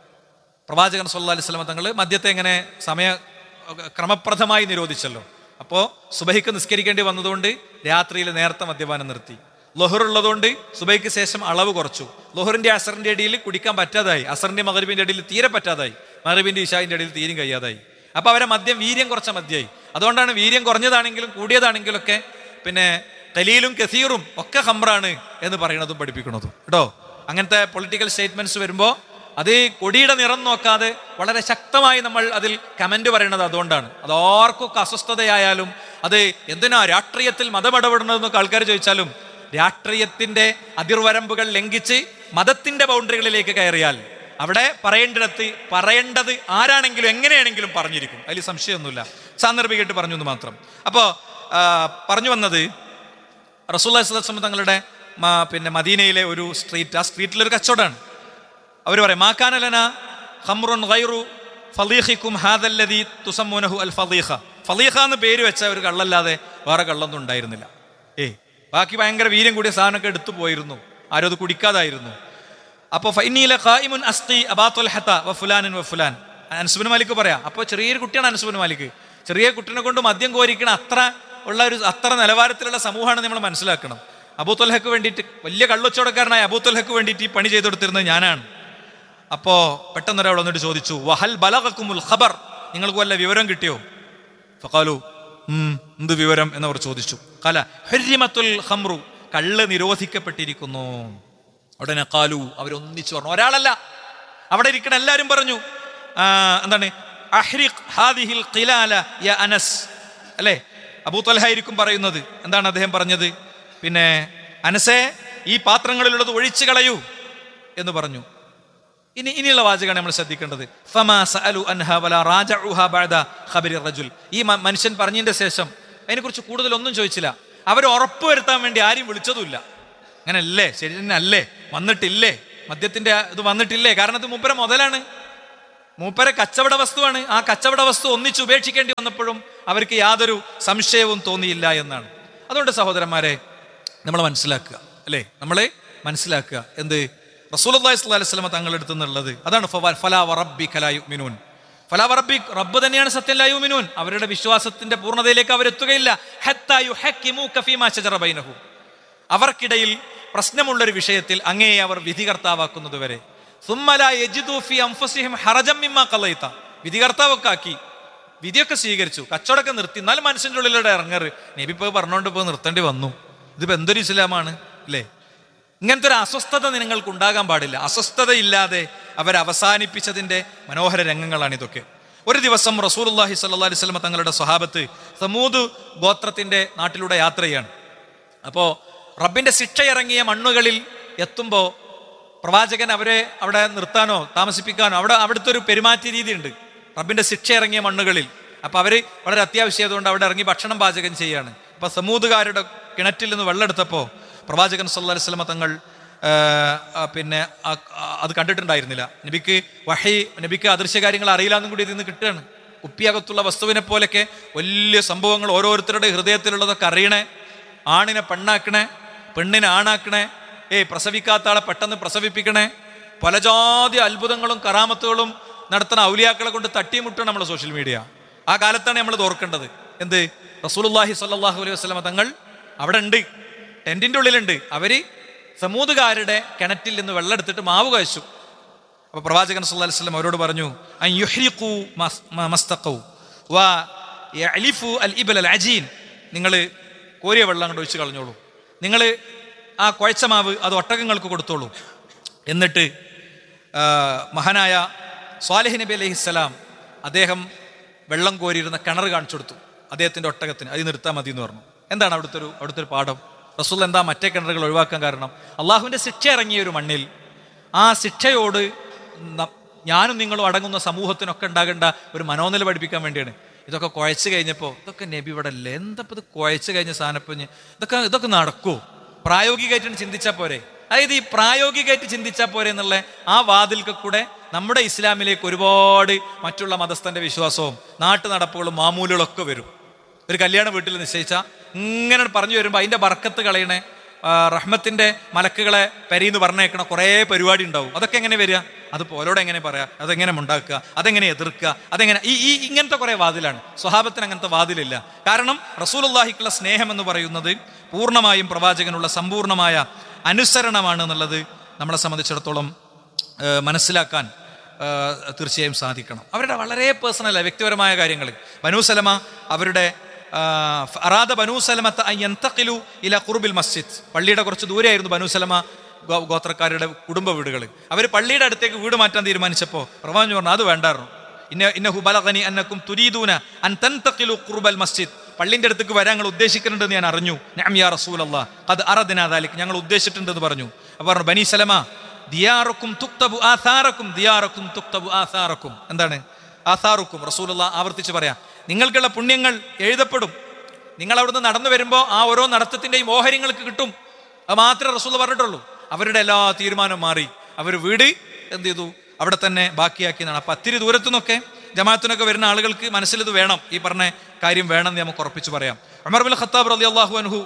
B: പ്രവാചകൻ സല്ലല്ലാഹു അലൈഹി വസല്ലം തങ്ങൾ മദ്യത്തെ എങ്ങനെ സമയ ക്രമപ്രദമായി നിരോധിച്ചല്ലോ അപ്പോൾ സുബഹിക്ക് നിസ്കരിക്കേണ്ടി വന്നതുകൊണ്ട് രാത്രിയിൽ നേരത്തെ മദ്യപാനം നിർത്തി ലൊഹർ ഉള്ളതുകൊണ്ട് സുബൈക്ക് ശേഷം അളവ് കുറച്ചു ലൊഹറിന്റെ അസറിന്റെ ഇടയിൽ കുടിക്കാൻ പറ്റാതായി അസറിന്റെ മകരബിന്റെ ഇടയിൽ തീരെ പറ്റാതായി മകരബിന്റെ ഇഷാവിന്റെ ഇടയിൽ തീരും കഴിയാതായി അപ്പൊ അവരെ മദ്യം വീര്യം കുറച്ച മദ്യമായി അതുകൊണ്ടാണ് വീര്യം കുറഞ്ഞതാണെങ്കിലും കൂടിയതാണെങ്കിലും ഒക്കെ പിന്നെ കലീലും കസീറും ഒക്കെ ഹംറാണ് എന്ന് പറയണതും പഠിപ്പിക്കണതും കേട്ടോ അങ്ങനത്തെ പൊളിറ്റിക്കൽ സ്റ്റേറ്റ്മെന്റ്സ് വരുമ്പോൾ അത് കൊടിയുടെ നിറം നോക്കാതെ വളരെ ശക്തമായി നമ്മൾ അതിൽ കമന്റ് പറയുന്നത് അതുകൊണ്ടാണ് അത് ആർക്കൊക്കെ അസ്വസ്ഥതയായാലും അത് എന്തിനാ രാഷ്ട്രീയത്തിൽ മതമിടപെടുന്നതെന്നൊക്കെ ആൾക്കാർ ചോദിച്ചാലും രാഷ്ട്രീയത്തിന്റെ അതിർവരമ്പുകൾ ലംഘിച്ച് മതത്തിന്റെ ബൗണ്ടറികളിലേക്ക് കയറിയാൽ അവിടെ പറയേണ്ടിടത്ത് പറയേണ്ടത് ആരാണെങ്കിലും എങ്ങനെയാണെങ്കിലും പറഞ്ഞിരിക്കും അതിൽ സംശയമൊന്നുമില്ല സാന്ദർഭികമായിട്ട് പറഞ്ഞു എന്ന് മാത്രം അപ്പോൾ പറഞ്ഞു വന്നത് റസൂല്ലാ സ്വലം തങ്ങളുടെ മ- പിന്നെ മദീനയിലെ ഒരു സ്ട്രീറ്റ് ആ സ്ട്രീറ്റിൽ ഒരു കച്ചവടമാണ് അവർ പറയും മാക്കാനലന ഹംറുൻ ഗൈറു ഫലീഹിക്കും ഹാദല്ലദീ തുസമ്മൂനഹു അൽ ഫലീഹ ഫലീഹ എന്ന് പേര് വെച്ച ഒരു കള്ളല്ലാതെ വേറെ കള്ളൊന്നും ഉണ്ടായിരുന്നില്ല ഏയ് ബാക്കി ഭയങ്കര വീര്യം കൂടിയ സാധനമൊക്കെ എടുത്തു പോയിരുന്നു ആരും അത് കുടിക്കാതായിരുന്നു അപ്പോൾ ഫൈനീല ഖായിമുൻ അസ്തി അബാത്തുൽഹത്ത വ ഫുലാനിൻ വ ഫുലാൻ അൻസുബിൻ മാലിക് പറയാം അപ്പോൾ ചെറിയൊരു കുട്ടിയാണ് അൻസുബിൻ മാലിക് ചെറിയ കുട്ടിനെ കൊണ്ട് മദ്യം കോരിക്കണ അത്ര ഉള്ള ഒരു അത്ര നിലവാരത്തിലുള്ള സമൂഹമാണ് നമ്മൾ മനസ്സിലാക്കണം അബൂത്തുൽഹക്ക് വേണ്ടിയിട്ട് വലിയ കള്ളുച്ചോടക്കാരനായ അബൂത്തുൽഹക്ക് വേണ്ടിയിട്ട് ഈ പണി ചെയ്തു കൊടുത്തിരുന്നത് ഞാനാണ് അപ്പോ പെട്ടെന്നൊരാൾ വന്നിട്ട് ചോദിച്ചു വഹൽ ബലകുമുൽ ഖബർ നിങ്ങൾക്ക് വല്ല വിവരം കിട്ടിയോ ഫഖാലു ഉം എന്ത് വിവരം എന്നവർ ചോദിച്ചു കല ഹരിമത്തുൽ ഹംറു കള്ള് നിരോധിക്കപ്പെട്ടിരിക്കുന്നു ഉടനെ കാലു അവരൊന്നിച്ചു പറഞ്ഞു ഒരാളല്ല അവിടെ ഇരിക്കണ എല്ലാവരും പറഞ്ഞു ആ, എന്താണ് അഹ്രിഖ് ഹാദിഹിൽ ഖിലാല യ അനസ് അല്ലേ അബൂ ത്വൽഹായിരിക്കും പറയുന്നത് എന്താണ് അദ്ദേഹം പറഞ്ഞത് പിന്നെ അനസേ ഈ പാത്രങ്ങളിലുള്ളത് ഒഴിച്ചു കളയൂ എന്ന് പറഞ്ഞു ഇനി ഇനിയുള്ള വാചകമാണ് നമ്മൾ ശ്രദ്ധിക്കേണ്ടത് ഫമാ സഅലു അൻഹ വലാ റാജഉഹ ബഅദ ഖബരി റജുൽ ഈ മ- മനുഷ്യൻ പറഞ്ഞതിന്റെ ശേഷം അതിനെക്കുറിച്ച് കൂടുതലൊന്നും ചോദിച്ചില്ല അവർ ഉറപ്പ് വരുത്താൻ വേണ്ടി ആരും വിളിച്ചതുമില്ല അങ്ങനല്ലേ ശരി തന്നെ അല്ലേ വന്നിട്ടില്ലേ മദ്യത്തിന്റെ ഇത് വന്നിട്ടില്ലേ കാരണം ഇത് മൂപ്പര മുതലാണ് മൂപ്പര കച്ചവട വസ്തുവാണ് ആ കച്ചവട വസ്തു ഒന്നിച്ച് ഉപേക്ഷിക്കേണ്ടി വന്നപ്പോഴും അവർക്ക് യാതൊരു സംശയവും തോന്നിയില്ല എന്നാണ് അതുകൊണ്ട് സഹോദരന്മാരെ നമ്മൾ മനസ്സിലാക്കുക അല്ലേ നമ്മൾ മനസ്സിലാക്കുക എന്ത് റസൂലി സ്വല്ലി വസ്ലമ തങ്ങളുടെ അടുത്ത് നിന്നുള്ളത് അതാണ് ഫവ- ഫലാ വറബ്ബി കലായു മിനൂൻ ഫലാ വറബ്ബി റബ്ബ് തന്നെയാണ് സത്യം ലായു മിനൂൻ അവരുടെ വിശ്വാസത്തിന്റെ പൂർണ്ണതയിലേക്ക് അവരെത്തുകയില്ല ഹത്താ യുഹക്കിമൂക ഫീമാ ശജറ ബൈനഹും അവർക്കിടയിൽ പ്രശ്നമുള്ളൊരു വിഷയത്തിൽ അങ്ങയെ അവർ വിധികർത്താവാക്കുന്നത് വരെ സുമ്മല യജിദു ഫി അംഫസിഹിം ഹറജം മിമ്മാ കളയിത്ത വിധികർത്താവൊക്കെ ആക്കി വിധിയൊക്കെ സ്വീകരിച്ചു കച്ചവടമൊക്കെ നിർത്തി എന്നാലും മനുഷ്യൻ്റെ ഉള്ളിലൂടെ ഇറങ്ങറ് നബി ഇപ്പോൾ പറഞ്ഞുകൊണ്ട് ഇപ്പോൾ നിർത്തേണ്ടി വന്നു ഇതിപ്പോ എന്തൊരു ഇസ്ലാമാണ് അല്ലേ ഇങ്ങനത്തെ ഒരു അസ്വസ്ഥത നിങ്ങൾക്ക് ഉണ്ടാകാൻ പാടില്ല അസ്വസ്ഥതയില്ലാതെ അവർ അവസാനിപ്പിച്ചതിന്റെ മനോഹര രംഗങ്ങളാണ് ഇതൊക്കെ ഒരു ദിവസം റസൂലുള്ളാഹി സ്വല്ലല്ലാഹി അലൈഹി വസല്ലം തങ്ങളുടെ സ്വഹാബത്ത് സമൂദ് ഗോത്രത്തിന്റെ നാട്ടിലൂടെ യാത്ര ചെയ്യാണ് അപ്പോ റബ്ബിന്റെ ശിക്ഷ ഇറങ്ങിയ മണ്ണുകളിൽ എത്തുമ്പോൾ പ്രവാചകൻ അവരെ അവിടെ നിർത്താനോ താമസിപ്പിക്കാനോ അവിടെ അവിടുത്തെ ഒരു പെരുമാറ്റ രീതിയുണ്ട് റബ്ബിന്റെ ശിക്ഷ ഇറങ്ങിയ മണ്ണുകളിൽ അപ്പൊ അവര് വളരെ അത്യാവശ്യമായതുകൊണ്ട് അവിടെ ഇറങ്ങി ഭക്ഷണം പാചകം ചെയ്യാണ് അപ്പൊ സമൂതുകാരുടെ കിണറ്റിൽ നിന്ന് വെള്ളം എടുത്തപ്പോ പ്രവാചകൻ സല്ലല്ലാഹു അലൈഹി വസല്ലമ തങ്ങൾ ആ, ആ, പിന്നെ ആ, ആ, അത് കണ്ടിട്ടുണ്ടായിരുന്നില്ല നബിക്ക് വഹി നബിക്ക് അദൃശ്യകാര്യങ്ങൾ അറിയില്ല എന്നും കൂടി ഇതിൽ നിന്ന് കിട്ടുകയാണ് കുപ്പിയകത്തുള്ള വസ്തുവിനെ പോലൊക്കെ വലിയ സംഭവങ്ങൾ ഓരോരുത്തരുടെ ഹൃദയത്തിലുള്ളതൊക്കെ അറിയണേ ആണിനെ പെണ്ണാക്കണേ പെണ്ണിനെ ആണാക്കണേ ഏയ് പ്രസവിക്കാത്ത ആളെ പെട്ടെന്ന് പ്രസവിപ്പിക്കണേ പല ജാതി അത്ഭുതങ്ങളും കറാമത്തുകളും നടത്തുന്ന ഔലിയാക്കളെ കൊണ്ട് തട്ടിമുട്ടാണ് നമ്മൾ സോഷ്യൽ മീഡിയ ആ കാലത്താണ് നമ്മൾ ഓർക്കേണ്ടത് എന്ത് റസൂലുള്ളാഹി സ്വല്ലല്ലാഹു അലൈഹി വസല്ലമ തങ്ങൾ അവിടെ ഉണ്ട് ടെന്റിന്റെ ഉള്ളിലുണ്ട് അവര് സമൂതുകാരുടെ കിണറ്റിൽ നിന്ന് വെള്ളം എടുത്തിട്ട് മാവ് കഴിച്ചു അപ്പൊ പ്രവാചകൻ സല്ലല്ലാഹു അലൈഹി വസല്ലം അവരോട് പറഞ്ഞു അൻ യുഹ്രിഖു മസ്- മ- മസ്തഖു വ യഅലിഫു അൽ ഇബൽ അൽ അജീൻ നിങ്ങൾ കോരിയ വെള്ളം അങ്ങോട്ട് ഒഴിച്ച് കളഞ്ഞോളൂ നിങ്ങൾ ആ കുഴച്ച മാവ് അത് ഒട്ടകങ്ങൾക്ക് കൊടുത്തോളൂ എന്നിട്ട് ആ, മഹാനായ സ്വാലിഹ് നബി അലൈഹിസ്സലാം അദ്ദേഹം വെള്ളം കോരിയിരുന്ന കിണർ കാണിച്ചു കൊടുത്തു അദ്ദേഹത്തിന്റെ ഒട്ടകത്തിന് അത് നിർത്താൻ മതി എന്ന് പറഞ്ഞു എന്താണ് അവിടുത്തെ ഒരു അവിടുത്തെ ഒരു പാഠം റസൂൽ എന്താ മറ്റേ കിണറുകൾ ഒഴിവാക്കാൻ കാരണം അള്ളാഹുവിന്റെ ശിക്ഷ ഇറങ്ങിയ ഒരു മണ്ണിൽ ആ ശിക്ഷയോട് ന- ഞാനും നിങ്ങളും അടങ്ങുന്ന സമൂഹത്തിനൊക്കെ ഉണ്ടാകേണ്ട ഒരു മനോനില പഠിപ്പിക്കാൻ വേണ്ടിയാണ് ഇതൊക്കെ കുഴച്ച് കഴിഞ്ഞപ്പോൾ ഇതൊക്കെ നബി ഇവിടെ അല്ലേ എന്താ ഇപ്പൊ ഇത് കുഴച്ച് കഴിഞ്ഞ സാധനപ്പം ഇതൊക്കെ ഇതൊക്കെ നടക്കുമോ പ്രായോഗികമായിട്ട് ചിന്തിച്ചാൽ പോരെ അതായത് ഈ പ്രായോഗികമായിട്ട് ചിന്തിച്ചാൽ പോരെ എന്നുള്ള ആ വാതിൽക്ക് കൂടെ നമ്മുടെ ഇസ്ലാമിലേക്ക് ഒരുപാട് മറ്റുള്ള മതസ്ഥന്റെ വിശ്വാസവും നാട്ടു നടപ്പുകളും മാമൂലുകളും ഒക്കെ വരും ഒരു കല്യാണ വീട്ടിൽ നിശ്ചയിച്ച ഇങ്ങനെ പറഞ്ഞു വരുമ്പോൾ അതിന്റെ ബർക്കത്ത് കളയണേ ആ, റഹ്മത്തിന്റെ മലക്കുകളെ പെരീന്ന് പറഞ്ഞേക്കണ കുറേ പരിപാടി ഉണ്ടാവും അതൊക്കെ എങ്ങനെ വരിക അത് പോലോടെ എങ്ങനെ പറയാ അതെങ്ങനെ ഉണ്ടാക്കുക അതെങ്ങനെ എതിർക്കുക അതെങ്ങനെ ഈ ഈ ഇങ്ങനത്തെ കുറെ വാതിലാണ് സ്വഹാബത്തിന് അങ്ങനത്തെ വാതിലില്ല കാരണം റസൂലുള്ളാഹിക്കുള്ള സ്നേഹം എന്ന് പറയുന്നത് പൂർണ്ണമായും പ്രവാചകനുള്ള സമ്പൂർണ്ണമായ അനുസരണമാണ് എന്നുള്ളത് നമ്മളെ സംബന്ധിച്ചിടത്തോളം ഏഹ്, മനസ്സിലാക്കാൻ ഏഹ്, തീർച്ചയായും സാധിക്കണം അവരുടെ വളരെ പേഴ്സണൽ വ്യക്തിപരമായ കാര്യങ്ങൾ ബനൂസലമ അവരുടെ ആഹ്, അറാദ ബനൂസലമത്ത് അയ്യന്തഖിലു ഇല ഖുർബിൽ മസ്ജിദ് പള്ളിയുടെ കുറച്ച് ദൂരെയായിരുന്നു ബനൂസലമ ഗോ- ഗോത്രക്കാരുടെ കുടുംബ വീടുകൾ അവർ പള്ളിയുടെ അടുത്തേക്ക് വീട് മാറ്റാൻ തീരുമാനിച്ചപ്പോൾ പ്രവാചകൻ പറഞ്ഞു അത് വേണ്ടായിരുന്നു ഇന്ന ഇന്നഹു ബലഗനി അന്നക്കും തുരീദൂന അൻ തൻതഖിലു ഖുർബൽ മസ്ജിദ് പള്ളിന്റെ അടുത്തേക്ക് വരാൻ ഞങ്ങൾ ഉദ്ദേശിക്കുന്നുണ്ടെന്ന് ഞാൻ അറിഞ്ഞു നഅം യാ റസൂലല്ലാ ഖദ് അറദ്നാ ദാലിക് ഞങ്ങൾ ഉദ്ദേശിച്ചിട്ടുണ്ടെന്ന് പറഞ്ഞു അപ്പോൾ പറഞ്ഞു ബനി സലമ ദിയാറക്കും തുക്തബു ആഥാറക്കും ദിയാറക്കും തുക്തബു ആഥാറക്കും എന്താണ് ആഥാറുക്കും റസൂലുള്ള ആവർത്തിച്ച് പറയാം നിങ്ങൾക്കുള്ള പുണ്യങ്ങൾ എഴുതപ്പെടും നിങ്ങൾ അവിടുന്ന് നടന്നു വരുമ്പോൾ ആ ഓരോ നടത്തത്തിന്റെയും ഓഹരിങ്ങൾക്ക് കിട്ടും അത് മാത്രമേ റസൂൽ പറഞ്ഞിട്ടുള്ളൂ അവരുടെ എല്ലാ തീരുമാനവും മാറി അവർ വീട് എന്ത് ചെയ്തു അവിടെ തന്നെ ബാക്കിയാക്കി എന്നാണ് അപ്പൊ അത്തിരി ദൂരത്തു നിന്നൊക്കെ ജമാഅത്തിനൊക്കെ വരുന്ന ആളുകൾക്ക് മനസ്സിൽ ഇത് വേണം ഈ പറഞ്ഞ കാര്യം വേണം എന്ന് നമുക്ക് ഉറപ്പിച്ച് പറയാം ഉമർ ബിൻ ഖത്താബ് റളിയല്ലാഹു അള്ളാഹു അൻഹു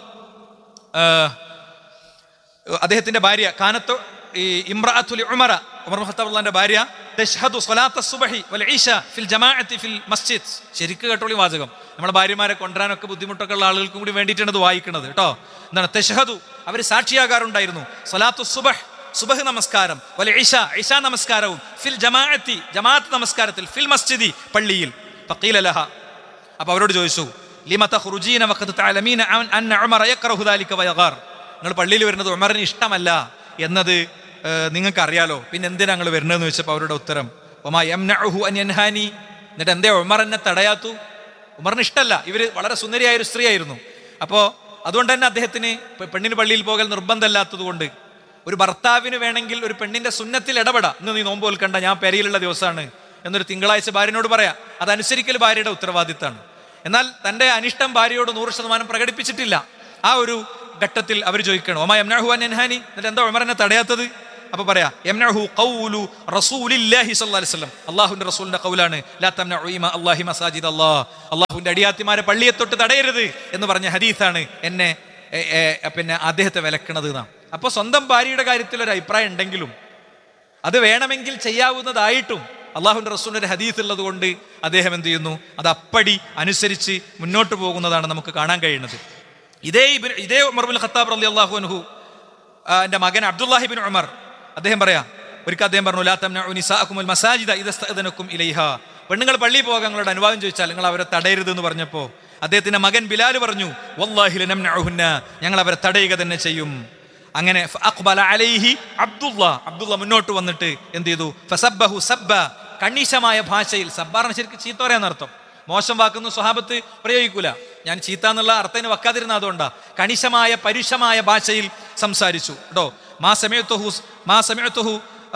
B: അദ്ദേഹത്തിന്റെ ഭാര്യ കാനത്ത് ഈ ഇമ്രാത്തുൽ ഉമറ ഉമർ ബിൻ ഖത്താബ് അള്ളാന്റെ ഭാര്യ തഷ്ഹദു സ്വലാത്ത സുബഹി വൽ ഈശ ഫിൽ ജമാഅത്തി ഫിൽ മസ്ജിദ് ശരിക്ക് കേട്ടോളി വാചകം നമ്മളെ ഭാര്യമാരെ കൊണ്ടുവരാനൊക്കെ ബുദ്ധിമുട്ടൊക്കെ ഉള്ള ആളുകൾക്കും കൂടി വേണ്ടിയിട്ടാണ് ഇത് വായിക്കുന്നത് കേട്ടോ എന്താണ് തെഷഹദു അവർ സാക്ഷിയാകാറുണ്ടായിരുന്നു സ്വലാത്തു സുബഹ് സുബഹ് നമസ്കാരം വല ഇഷ ഇഷ നമസ്കാരവും ഫിൽ ജമാഅത്തി ജമാഅത്ത് നമസ്കാരത്തിൽ ഫിൽ മസ്ജിദി പള്ളിയിൽ ഫഖീല ലഹ അപ്പൊ അവരോട് ചോദിച്ചു ലിമ തഖ്റുജീന വഖദ് തഅലമീന അൻ അന്ന ഉമർ യക്റഹു ദാലിക വയഗാർ നിങ്ങൾ പള്ളിയിൽ വരുന്നത് ഉമറിന് ഇഷ്ടമല്ല എന്നത് ഏഹ്, നിങ്ങൾക്ക് അറിയാലോ പിന്നെ എന്തിനാ നിങ്ങൾ വരുന്നതെന്ന് ചോദിച്ചപ്പോൾ അവരുടെ ഉത്തരം ഒമാ യംനഉഹു അൻ യൻഹാനി എന്നിട്ട് എന്തേ ഉമർ എന്നെ തടയാത്തു ഉമറിന് ഇഷ്ടമല്ല ഇവര് വളരെ സുന്ദരിയായ ഒരു സ്ത്രീയായിരുന്നു അപ്പോ അതുകൊണ്ട് തന്നെ അദ്ദേഹത്തിന് പെ- പെണ്ണിന് പള്ളിയിൽ പോകൽ നിർബന്ധമല്ലാത്തത് കൊണ്ട് ഒരു ഭർത്താവിന് വേണമെങ്കിൽ ഒരു പെണ്ണിന്റെ സുന്നത്തിൽ ഇടപെടാം ഇന്ന് നീ നോമ്പ് കണ്ട ഞാൻ പെരയിലുള്ള ദിവസമാണ് എന്നൊരു തിങ്കളാഴ്ച ഭാര്യനോട് പറയാം അതനുസരിക്കൽ ഭാര്യയുടെ ഉത്തരവാദിത്തമാണ് എന്നാൽ തന്റെ അനിഷ്ടം ഭാര്യയോട് നൂറ് ശതമാനം പ്രകടിപ്പിച്ചിട്ടില്ല ആ ഒരു ഘട്ടത്തിൽ അവർ ചോദിക്കണം ഒമാ യംനഹു അൻ യൻഹാനി എന്നിട്ട് എന്താ ഉമറിനെ തടയാത്തത് അപ്പൊ പറയാ യംനഹു ഖൗലു റസൂലില്ലാഹി സ്വല്ലല്ലാഹി അലൈഹി വസല്ലം അല്ലാഹുവിന്റെ റസൂലിന്റെ ഖൗലാണ് ലാ തംനഉ ഇമ അല്ലാഹി മസാജിദ് അല്ലാഹ് അല്ലാഹുവിന്റെ അടിയാത്തിമാരെ പള്ളിയെ തൊട്ട് തടയരുത് എന്ന് പറഞ്ഞ ഹദീസാണ് എന്നെ ഏ, ഏ, പിന്നെ അദ്ദേഹത്തെ വിലക്കണത് എന്നാ അപ്പോൾ സ്വന്തം ഭാര്യയുടെ കാര്യത്തിൽ ഒരു അഭിപ്രായം ഉണ്ടെങ്കിലും അത് വേണമെങ്കിൽ ചെയ്യാവുന്നതായിട്ടും അള്ളാഹുന്റെ റസൂലിന്റെ ഹദീസ് ഉള്ളത് കൊണ്ട് അദ്ദേഹം എന്ത് ചെയ്യുന്നു അത് അപ്പടി അനുസരിച്ച് മുന്നോട്ട് പോകുന്നതാണ് നമുക്ക് കാണാൻ കഴിയുന്നത് ഇതേ ഇബ്നു- ഇതേ ഉമർബുൽ ഖത്താബ് റലി അള്ളാഹു അൻഹു എൻ്റെ മകൻ അബ്ദുല്ലാഹിബിൻ ഉമർ അദ്ദേഹം പറയാ ഒരിക്കൽ അദ്ദേഹം പറഞ്ഞു ലാ തംനഉ നിസാഅക്കുമുൽ മസാജിദ ഇദസ്തഅദനക്കും ഇലൈഹ പെണ്ണുങ്ങൾ പള്ളിയിൽ പോകാൻ നിങ്ങളുടെ അനുവാദം ചോദിച്ചാൽ നിങ്ങൾ അവരെ തടയരുത് എന്ന് പറഞ്ഞപ്പോൾ അദ്ദേഹത്തിന്റെ മകൻ ബിലാൽ പറഞ്ഞു വല്ലാഹി ലനംനഉഹുന്ന ഞങ്ങൾ അവരെ തടയുക തന്നെ ചെയ്യും അങ്ങനെ ഫഅഖ്ബല അലൈഹി അബ്ദുള്ള അബ്ദുള്ള മുന്നോട്ട് വന്നിട്ട് എന്ത് ചെയ്തു ഫസബ്ബഹു സബ്ബ കണ്ണീശമായ ഭാഷയിൽ സബ്ബാറിന് ശരിക്കും ചീത്ത പറയാന്നർത്ഥം മോശം വാക്കൊന്നും സ്വഹാബത്ത് പ്രയോഗിക്കൂല ഞാൻ ചീത്ത എന്നുള്ള അർത്ഥത്തിന് വെക്കാതിരുന്ന അതുകൊണ്ടാ കണിശമായ പരുഷമായ ഭാഷയിൽ സംസാരിച്ചു കേട്ടോ മാ സമയത്തുഹു മാ സമയത്തുഹു